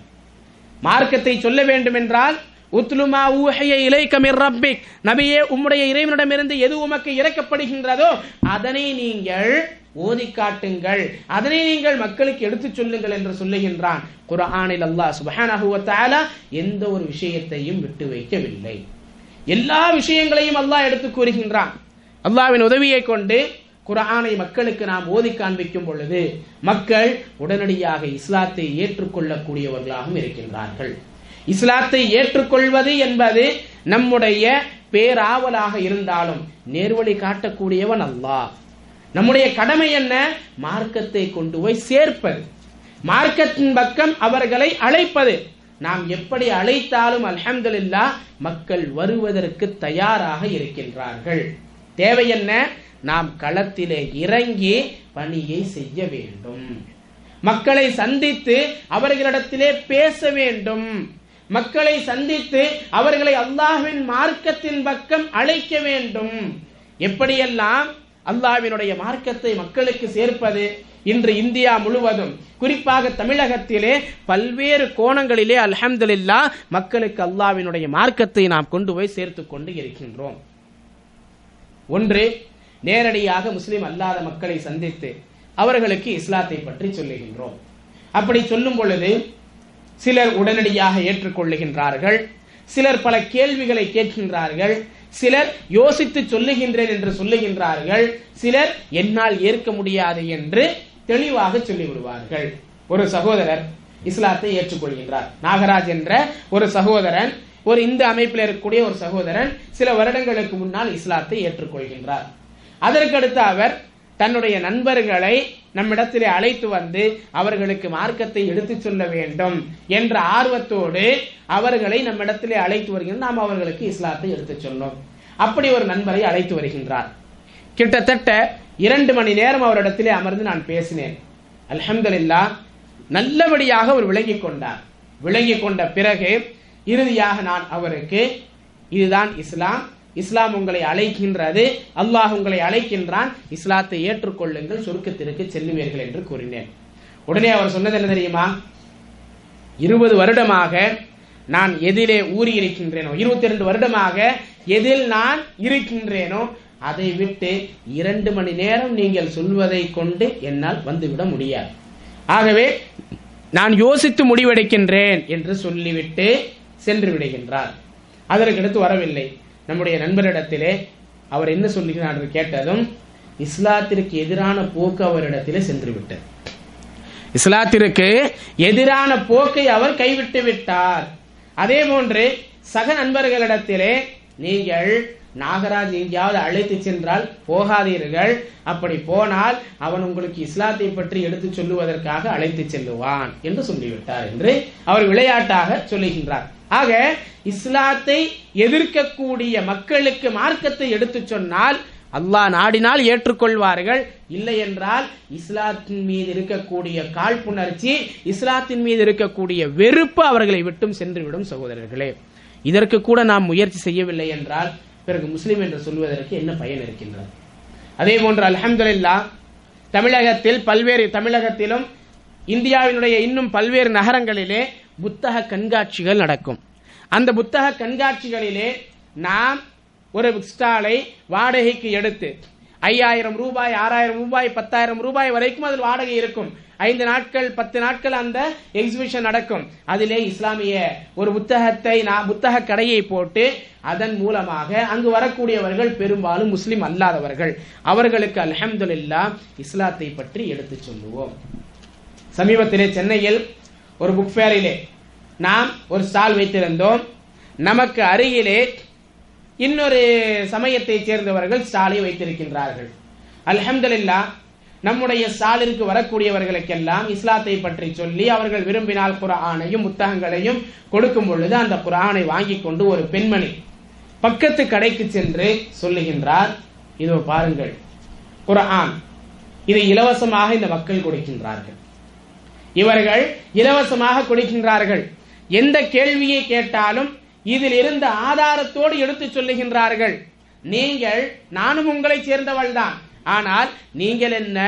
Speaker 2: மார்க்கத்தை சொல்ல வேண்டும் என்றால் உத்லுமா ஊஹைய இலைக்கமிர் ரப்பிக் நபியே உம்முடைய இறைவனிடமிருந்து எது உமக்கு இறக்கப்படுகின்றதோ அதனை நீங்கள் ஓதி காட்டுங்கள் அதனை நீங்கள் மக்களுக்கு எடுத்துச் சொல்லுங்கள் என்று சொல்லுகின்றான் குர்ஆனில் அல்லாஹ் சுப்ஹானஹு வ தஆலா எந்த ஒரு விஷயத்தையும் விட்டு வைக்கவில்லை எல்லா விஷயங்களையும் அல்லாஹ் எடுத்து கூறுகின்றான் அல்லாஹ்வின் உதவியை கொண்டு குர்ஆனை மக்களுக்கு நாம் ஓதி காண்பிக்கும் பொழுது மக்கள் உடனடியாக இஸ்லாத்தை ஏற்றுக்கொள்ளக்கூடியவர்களாகவும் இருக்கின்றார்கள் இஸ்லாத்தை ஏற்றுக்கொள்வது என்பது நம்முடைய பேராவலாக இருந்தாலும் நேர்வழி காட்டக்கூடியவன் அல்லாஹ் நம்முடைய கடமை என்ன மார்க்கத்தை கொண்டு போய் சேர்ப்பது மார்க்கத்தின் பக்கம் அவர்களை அழைப்பது நாம் எப்படி அழைத்தாலும் அல்ஹம்துலில்லா மக்கள் வருவதற்கு தயாராக இருக்கின்றார்கள் தேவை என்ன நாம் களத்திலே இறங்கி பணியை செய்ய வேண்டும் மக்களை சந்தித்து அவர்களிடத்திலே பேச வேண்டும் மக்களை சந்தித்து அவர்களை அல்லாஹ்வின் மார்க்கத்தின் பக்கம் அழைக்க வேண்டும் எப்படியெல்லாம் அல்லாஹ்வினுடைய மார்க்கத்தை மக்களுக்கு சேர்ப்பது இன்று இந்தியா முழுவதும் குறிப்பாக தமிழகத்திலே பல்வேறு கோணங்களிலே அல்ஹம்துலில்லா மக்களுக்கு அல்லாஹ்வினுடைய மார்க்கத்தை நாம் கொண்டு போய் சேர்த்து கொண்டு இருக்கின்றோம் ஒன்று நேரடியாக முஸ்லிம் அல்லாத மக்களை சந்தித்து அவர்களுக்கு இஸ்லாத்தை பற்றி சொல்லுகின்றோம் அப்படி சொல்லும் பொழுது சிலர் உடனடியாக ஏற்றுக்கொள்ளுகின்றார்கள் சிலர் பல கேள்விகளை கேட்கின்றார்கள் சிலர் யோசித்து சொல்லுகின்றேன் என்று சொல்லுகின்றார்கள் சிலர் என்னால் ஏற்க முடியாது என்று தெளிவாக சொல்லிவிடுவார்கள் ஒரு சகோதரர் இஸ்லாத்தை ஏற்றுக்கொள்கின்றார் நாகராஜ் என்ற ஒரு சகோதரன் ஒரு இந்து அமைப்பில் இருக்கக்கூடிய ஒரு சகோதரன் சில வருடங்களுக்கு முன்னால் இஸ்லாத்தை ஏற்றுக்கொள்கின்றார் அதற்கடுத்து அவர் தன்னுடைய நண்பர்களை நம்மிடத்திலே அழைத்து வந்து அவர்களுக்கு மார்க்கத்தை எடுத்துச் சொல்ல வேண்டும் என்ற ஆர்வத்தோடு அவர்களை நம்மிடத்திலே அழைத்து வருகின்ற நாம் அவர்களுக்கு இஸ்லாத்தை எடுத்துச் சொன்னோம் அப்படி ஒரு நண்பரை அழைத்து வருகின்றார் கிட்டத்தட்ட இரண்டு மணி நேரம் அவரிடத்திலே அமர்ந்து நான் பேசினேன் அல்ஹம்துலில்லா நல்லபடியாக அவர் விளங்கிக் கொண்டார் விளங்கிக் கொண்ட பிறகு இறுதியாக நான் அவருக்கு இதுதான் இஸ்லாம் இஸ்லாம் உங்களை அழைக்கின்றது அல்லாஹ் உங்களை அழைக்கின்றான் இஸ்லாத்தை ஏற்றுக்கொள்ளுங்கள் சுருக்கத்திற்கு செல்லுவீர்கள் என்று கூறினேன் உடனே அவர் சொன்னது என்ன தெரியுமா இருபது வருடமாக நான் எதிலே ஊறி இருக்கின்றேனோ இருபத்தி ரெண்டு வருடமாக எதில் நான் இருக்கின்றேனோ அதை விட்டு இரண்டு மணி நேரம் நீங்கள் சொல்வதை கொண்டு என்னால் வந்துவிட முடியாது ஆகவே நான் யோசித்து முடிவெடுக்கின்றேன் என்று சொல்லிவிட்டு சென்று விடுகின்றார் அதற்கடுத்து வரவில்லை நம்முடைய நண்பரிடத்திலே அவர் என்ன சொல்லுகிறார் என்று கேட்டதும் இஸ்லாத்திற்கு எதிரான போக்கு அவரிடத்திலே சென்று விட்டது இஸ்லாத்திற்கு எதிரான போக்கை அவர் கைவிட்டு விட்டார் அதே போன்று சக நண்பர்களிடத்திலே நீங்கள் நாகராஜ் எங்கேயாவது அழைத்து சென்றால் போகாதீர்கள் அப்படி போனால் அவன் உங்களுக்கு இஸ்லாத்தை பற்றி எடுத்து சொல்லுவதற்காக அழைத்து செல்லுவான் என்று சொல்லிவிட்டார் என்று அவர் விளையாட்டாக சொல்லுகின்றார் ஆக இஸ்லாத்தை எதிர்க்கக்கூடிய மக்களுக்கு மார்க்கத்தை எடுத்து சொன்னால் அல்லாஹ் நாடினால் ஏற்றுக்கொள்வார்கள் இல்லை என்றால் இஸ்லாத்தின் மீது இருக்கக்கூடிய காழ்ப்புணர்ச்சி இஸ்லாத்தின் மீது இருக்கக்கூடிய வெறுப்பு அவர்களை விட்டும் சென்றுவிடும் சகோதரர்களே இதற்கு கூட நாம் முயற்சி செய்யவில்லை என்றால் பிறகு முஸ்லிம் என்று சொல்வதற்கு என்ன பயன் இருக்கின்றது அதே போன்று அல்ஹம்துலில்லா தமிழகத்தில் பல்வேறு தமிழகத்திலும் இந்தியாவினுடைய இன்னும் பல்வேறு நகரங்களிலே புத்தக கண்காட்சிகள் நடக்கும் அந்த புத்தக கண்காட்சிகளிலே நாம் ஒரு புக் ஸ்டாலை வாடகைக்கு எடுத்து ஐயாயிரம் ரூபாய் ஆறாயிரம் ரூபாய் பத்தாயிரம் ரூபாய் வரைக்கும் அதில் வாடகை இருக்கும் ஐந்து நாட்கள் பத்து நாட்கள் அந்த எக்ஸிபிஷன் நடக்கும் அதிலே இஸ்லாமிய ஒரு புத்தகத்தை நான் புத்தக கடையை போட்டு அதன் மூலமாக அங்கு வரக்கூடியவர்கள் பெரும்பாலும் முஸ்லிம் அல்லாதவர்கள் அவர்களுக்கு அல்ஹம்துலில்லா இஸ்லாத்தை பற்றி எடுத்துச் சொல்லுவோம் சமீபத்திலே சென்னையில் ஒரு புக் ஃபேரிலே நாம் ஒரு ஸ்டால் வைத்திருந்தோம் நமக்கு அருகிலே இன்னொரு சமயத்தைச் சேர்ந்தவர்கள் ஸ்டாலை வைத்திருக்கின்றார்கள் அல்ஹம்துலில்லா நம்முடைய ஸ்டாலிற்கு வரக்கூடியவர்களுக்கெல்லாம் இஸ்லாத்தை பற்றி சொல்லி அவர்கள் விரும்பினால் குரானையும் புத்தகங்களையும் கொடுக்கும் பொழுது அந்த குரானை வாங்கி கொண்டு ஒரு பெண்மணி பக்கத்து கடைக்கு சென்று சொல்லுகின்றார் இதோ பாருங்கள் குரான் இதை இலவசமாக இந்த மக்கள் கொடுக்கின்றார்கள் இவர்கள் இலவசமாக கொடுக்கின்றார்கள் எந்த கேள்வியை கேட்டாலும் இதில் இருந்த ஆதாரத்தோடு எடுத்து சொல்லுகின்றார்கள் நீங்கள் நானும் உங்களை சேர்ந்தவள் தான் ஆனால் நீங்கள் என்ன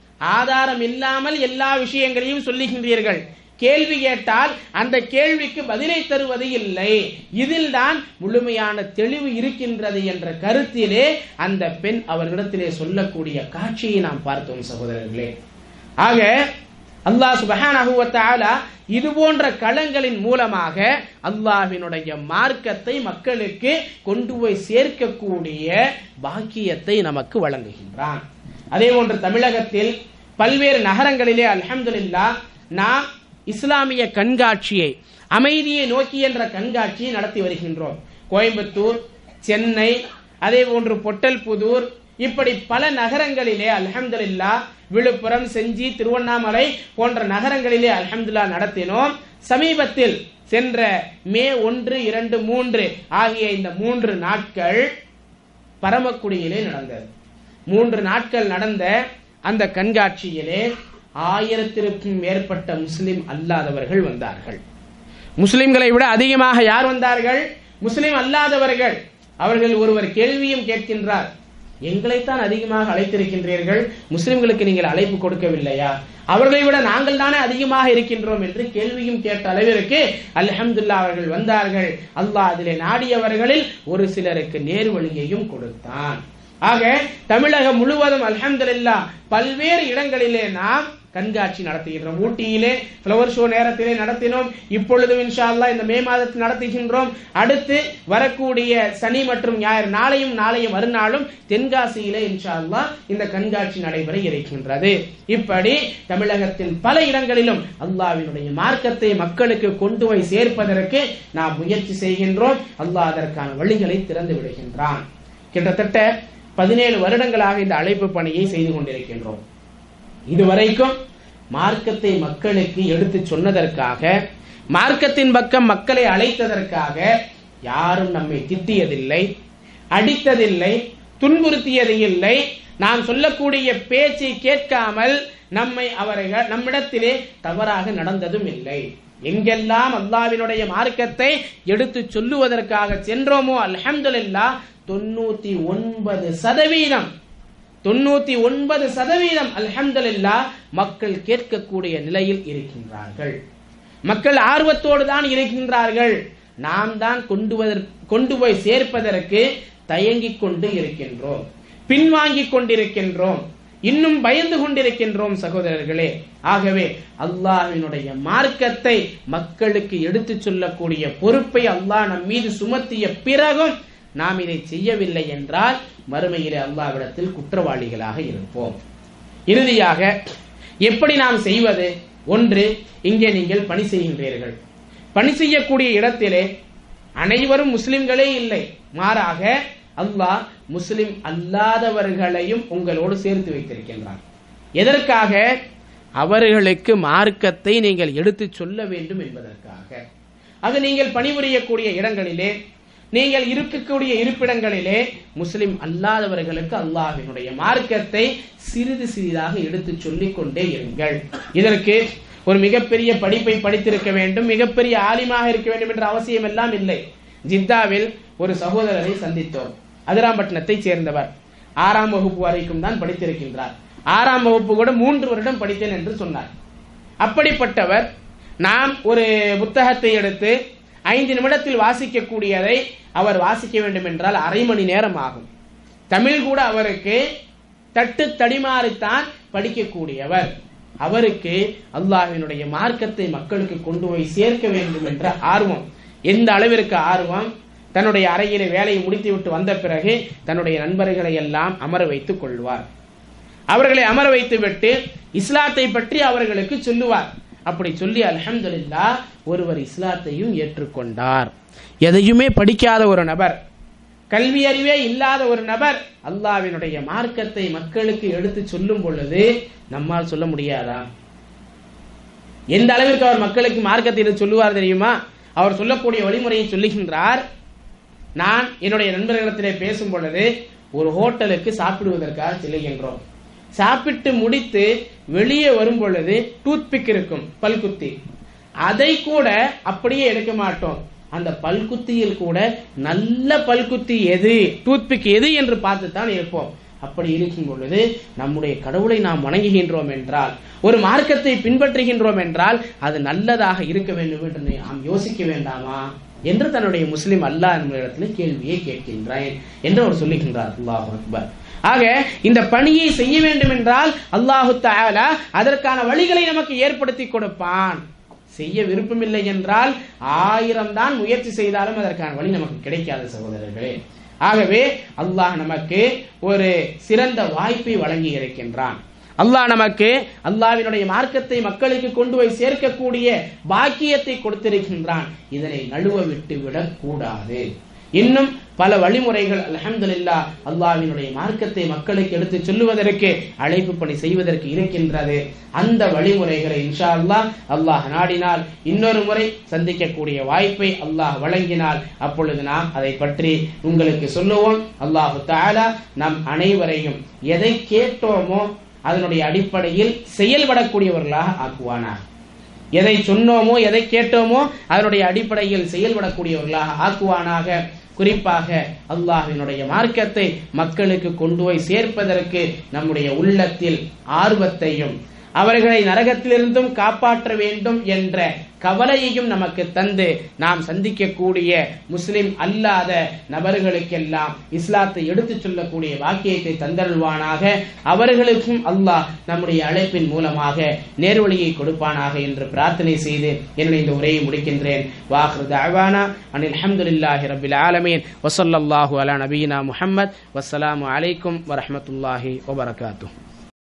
Speaker 2: ஆதாரம் இல்லாமல் எல்லா விஷயங்களையும் சொல்லுகின்றீர்கள் கேள்வி கேட்டால் அந்த கேள்விக்கு பதிலை தருவது இல்லை இதில் தான் முழுமையான தெளிவு இருக்கின்றது என்ற கருத்திலே அந்த பெண் அவர்களிடத்திலே சொல்லக்கூடிய காட்சியை நாம் பார்த்தோம் சகோதரர்களே ஆக அல்லாஹ் சுபஹானஹு வ தஆலா இது போன்ற களங்களின் மூலமாக அல்லாஹ்வினுடைய மார்க்கத்தை மக்களுக்கு கொண்டு போய் சேர்க்கக்கூடிய பாக்கியத்தை நமக்கு வழங்குகின்றான் அதே போன்று தமிழகத்தில் பல்வேறு நகரங்களிலே அல்ஹம்துலில்லா நாம் இஸ்லாமிய கண்காட்சியை அமைதியை நோக்கி என்ற கண்காட்சியை நடத்தி வருகின்றோம் கோயம்புத்தூர் சென்னை அதே போன்று பொட்டல்புதூர் இப்படி பல நகரங்களிலே அல்ஹம்துலில்லா விழுப்புரம் செஞ்சி திருவண்ணாமலை போன்ற நகரங்களிலே அல்ஹம்துல்லா நடத்தினோம் சமீபத்தில் சென்ற மே ஒன்று இரண்டு மூன்று ஆகிய இந்த மூன்று நாட்கள் பரமக்குடியிலே நடந்தது மூன்று நாட்கள் நடந்த அந்த கண்காட்சியிலே ஆயிரத்திற்கும் மேற்பட்ட முஸ்லிம் அல்லாதவர்கள் வந்தார்கள் முஸ்லிம்களை விட அதிகமாக யார் வந்தார்கள் முஸ்லிம் அல்லாதவர்கள் அவர்கள் ஒருவர் கேள்வியும் கேட்கின்றார் எங்களைத்தான் அதிகமாக அழைத்திருக்கின்றீர்கள் முஸ்லிம்களுக்கு நீங்கள் அழைப்பு கொடுக்கவில்லையா அவர்களை விட நாங்கள் தானே அதிகமாக இருக்கின்றோம் என்று கேள்வியும் கேட்ட அளவிற்கு அல்ஹம்துல்லா அவர்கள் வந்தார்கள் அல்லாஹ் அதிலே நாடியவர்களில் ஒரு சிலருக்கு நேர்வழியையும் கொடுத்தான் ஆக தமிழகம் முழுவதும் அல்ஹம்துலில்லா பல்வேறு இடங்களிலே நாம் கண்காட்சி நடத்துகின்றோம் ஊட்டியிலே ஃப்ளவர் ஷோ நேரத்திலே நடத்தினோம் இப்பொழுதும் இன்ஷா அல்லாஹ் இந்த மே மாதத்தில் நடத்துகின்றோம் அடுத்து வரக்கூடிய சனி மற்றும் ஞாயிறு நாளையும் நாளையும் மறுநாளும் தென்காசியிலே இன்ஷா அல்லாஹ் இந்த கண்காட்சி நடைபெற இருக்கின்றது இப்படி தமிழகத்தின் பல இடங்களிலும் அல்லாஹ்வினுடைய மார்க்கத்தை மக்களுக்கு கொண்டு போய் சேர்ப்பதற்கு நாம் முயற்சி செய்கின்றோம் அல்லாஹ் அதற்கான வழிகளை திறந்து விடுகின்றான் கிட்டத்தட்ட பதினேழு வருடங்களாக இந்த அழைப்பு பணியை செய்து கொண்டிருக்கின்றோம் இதுவரைக்கும் மார்க்கத்தை மக்களுக்கு எடுத்து சொன்னதற்காக மார்க்கத்தின் பக்கம் மக்களை அழைத்ததற்காக யாரும் நம்மை திட்டியதில்லை அடித்ததில்லை துன்புறுத்தியது இல்லை நாம் சொல்லக்கூடிய பேச்சை கேட்காமல் நம்மை அவர்கள் நம்மிடத்திலே தவறாக நடந்ததும் இல்லை எங்கெல்லாம் அல்லாவினுடைய மார்க்கத்தை எடுத்து சொல்லுவதற்காக சென்றோமோ அல்ஹம்துலில்லா தொண்ணூத்தி ஒன்பது சதவீதம் தொண்ணூத்தி ஒன்பது சதவீதம் அல்ஹம்துலில்லா மக்கள் கேட்கக்கூடிய நிலையில் இருக்கின்றார்கள் மக்கள் ஆர்வத்தோடு தான் இருக்கின்றார்கள் நாம் தான் கொண்டு வதற்- கொண்டு போய் சேர்ப்பதற்கு தயங்கிக் கொண்டு இருக்கின்றோம் பின்வாங்கிக் கொண்டிருக்கின்றோம் இன்னும் பயந்து கொண்டிருக்கின்றோம் சகோதரர்களே ஆகவே அல்லாஹ்வினுடைய மார்க்கத்தை மக்களுக்கு எடுத்துச் சொல்லக்கூடிய பொறுப்பை அல்லாஹ் நம் மீது சுமத்திய பிறகும் நாம் இதை செய்யவில்லை என்றால் மறுமையிலே அல்லாஹ்விடத்தில் குற்றவாளிகளாக இருப்போம் இறுதியாக எப்படி நாம் செய்வது ஒன்று இங்கே நீங்கள் பணி செய்கின்றீர்கள் பணி செய்யக்கூடிய இடத்திலே அனைவரும் முஸ்லிம்களே இல்லை மாறாக அல்லாஹ் முஸ்லிம் அல்லாதவர்களையும் உங்களோடு சேர்த்து வைத்திருக்கின்றான் எதற்காக அவர்களுக்கு மார்க்கத்தை நீங்கள் எடுத்துச் சொல்ல வேண்டும் என்பதற்காக அது நீங்கள் பணிபுரியக்கூடிய இடங்களிலே நீங்கள் இருக்கக்கூடிய இருப்பிடங்களிலே முஸ்லிம் அல்லாதவர்களுக்கு அல்லாஹ்வினுடைய மார்க்கத்தை சிறிது சிறிதாக எடுத்துச் சொல்லிக் கொண்டே இருங்கள் இதற்கு ஒரு மிகப்பெரிய படிப்பை படித்திருக்க வேண்டும் மிகப்பெரிய ஆலிமாக இருக்க வேண்டும் என்ற அவசியம் எல்லாம் இல்லை ஜித்தாவில் ஒரு சகோதரரை சந்தித்தோம் அதிராம்பட்டினத்தை சேர்ந்தவர் ஆறாம் வகுப்பு வரைக்கும் தான் படித்திருக்கின்றார் ஆறாம் வகுப்பு கூட மூன்று வருடம் படித்தேன் என்று சொன்னார் அப்படிப்பட்டவர் நாம் ஒரு புத்தகத்தை எடுத்து ஐந்து நிமிடத்தில் வாசிக்கக்கூடியதை அவர் வாசிக்க வேண்டும் என்றால் அரை மணி நேரம் ஆகும் தமிழ் கூட அவருக்கு தட்டு தடிமாறித்தான் படிக்கக்கூடியவர் அவருக்கு அல்லாஹ்வினுடைய மார்க்கத்தை மக்களுக்கு கொண்டு போய் சேர்க்க வேண்டும் என்ற ஆர்வம் எந்த அளவிற்கு ஆர்வம் தன்னுடைய அறையிலே வேலையை முடித்துவிட்டு வந்த பிறகு தன்னுடைய நண்பர்களை எல்லாம் அமர வைத்துக் கொள்வார் அவர்களை அமர வைத்து விட்டு இஸ்லாத்தை பற்றி அவர்களுக்கு சொல்லுவார் அப்படி சொல்லி அல்ஹம்துலில்லா ஒருவர் இஸ்லாத்தையும் ஏற்றுக்கொண்டார் எதையுமே படிக்காத ஒரு நபர் கல்வி அறிவே இல்லாத ஒரு நபர் அல்லாவினுடைய மார்க்கத்தை மக்களுக்கு எடுத்து சொல்லும் பொழுது நம்மால் சொல்ல முடியாதா எந்த அளவிற்கு அவர் மக்களுக்கு மார்க்கத்தை எடுத்து சொல்லுவார் தெரியுமா அவர் சொல்லக்கூடிய வழிமுறையை சொல்லுகின்றார் நான் என்னுடைய நண்பர்களிடத்திலே பேசும் பொழுது ஒரு ஹோட்டலுக்கு சாப்பிடுவதற்காக செல்லுகின்றோம் சாப்பிட்டு முடித்து வெளியே வரும் பொழுது டூத்பிக் இருக்கும் பல்குத்தி அதை கூட அப்படியே எடுக்க மாட்டோம் அந்த பல்குத்தியில் கூட நல்ல பல்குத்தி எது டூத்பிக் எது என்று பார்த்து தான் இருப்போம் அப்படி இருக்கும் பொழுது நம்முடைய கடவுளை நாம் வணங்குகின்றோம் என்றால் ஒரு மார்க்கத்தை பின்பற்றுகின்றோம் என்றால் அது நல்லதாக இருக்க வேண்டும் என்று நாம் யோசிக்க வேண்டாமா என்று தன்னுடைய முஸ்லிம் அல்லாஹ் என்பதிடத்தில் கேள்வியை கேட்கின்றேன் என்று அவர் சொல்லுகின்றார் அல்லாஹ் அக்பர் ஆக இந்த பணியை செய்ய வேண்டும் என்றால் அல்லாஹு தஆலா அதற்கான வழிகளை நமக்கு ஏற்படுத்தி கொடுப்பான் செய்ய விருப்பமில்லை என்றால் ஆயிரம் தான் முயற்சி செய்தாலும் அதற்கான வழி நமக்கு கிடைக்காது சகோதரர்களே ஆகவே அல்லாஹ் நமக்கு ஒரு சிறந்த வாய்ப்பை வழங்கி இருக்கின்றான் அல்லாஹ் நமக்கு அல்லாவினுடைய மார்க்கத்தை மக்களுக்கு கொண்டு போய் சேர்க்கக்கூடிய பாக்கியத்தை கொடுத்திருக்கின்றான் இதனை நழுவ விட்டு விடக் கூடாது இன்னும் பல வழிமுறைகள் அல்ஹம்துலில்லா அல்லாஹ்வினுடைய மார்க்கத்தை மக்களுக்கு எடுத்து சொல்லுவதற்கு அழைப்பு பணி செய்வதற்கு இருக்கின்றது அந்த வழிமுறைகளை இன்ஷா அல்லாஹ் அல்லாஹ் நாடினால் இன்னொரு முறை சந்திக்கக்கூடிய வாய்ப்பை அல்லாஹ் வழங்கினால் அப்பொழுது நாம் அதை பற்றி உங்களுக்கு சொல்லுவோம் அல்லாஹு தஆலா நம் அனைவரையும் எதை கேட்டோமோ அதனுடைய அடிப்படையில் செயல்படக்கூடியவர்களாக ஆக்குவானார் எதை சொன்னோமோ எதை கேட்டோமோ அதனுடைய அடிப்படையில் செயல்படக்கூடியவர்களாக ஆக்குவானாக குறிப்பாக அல்லாஹ்வினுடைய மார்க்கத்தை மக்களுக்கு கொண்டு போய் சேர்ப்பதற்கு நம்முடைய உள்ளத்தில் ஆர்வத்தையும் அவர்களை நரகத்திலிருந்தும் காப்பாற்ற வேண்டும் என்ற கவலையையும் நமக்கு தந்து நாம் சந்திக்கக்கூடிய முஸ்லிம் அல்லாத நபர்களுக்கெல்லாம் இஸ்லாத்தை எடுத்துச் சொல்லக்கூடிய வாக்கியத்தை தந்தருள்வானாக அவர்களுக்கும் அல்லாஹ் நம்முடைய அழைப்பின் மூலமாக நேர்வழியை கொடுப்பானாக என்று பிரார்த்தனை செய்து என்னுடைய இந்த உரையை முடிக்கின்றேன் வாஹ்ரு தஅவானா அனில் அல்ஹம்துலில்லாஹி ரப்பில் ஆலமீன் வஸல்லல்லாஹு அலா நபியினா முஹம்மத் வஸ்ஸலாமு அலைக்கும் வரஹ்மத்துல்லாஹி வபரகாத்துஹு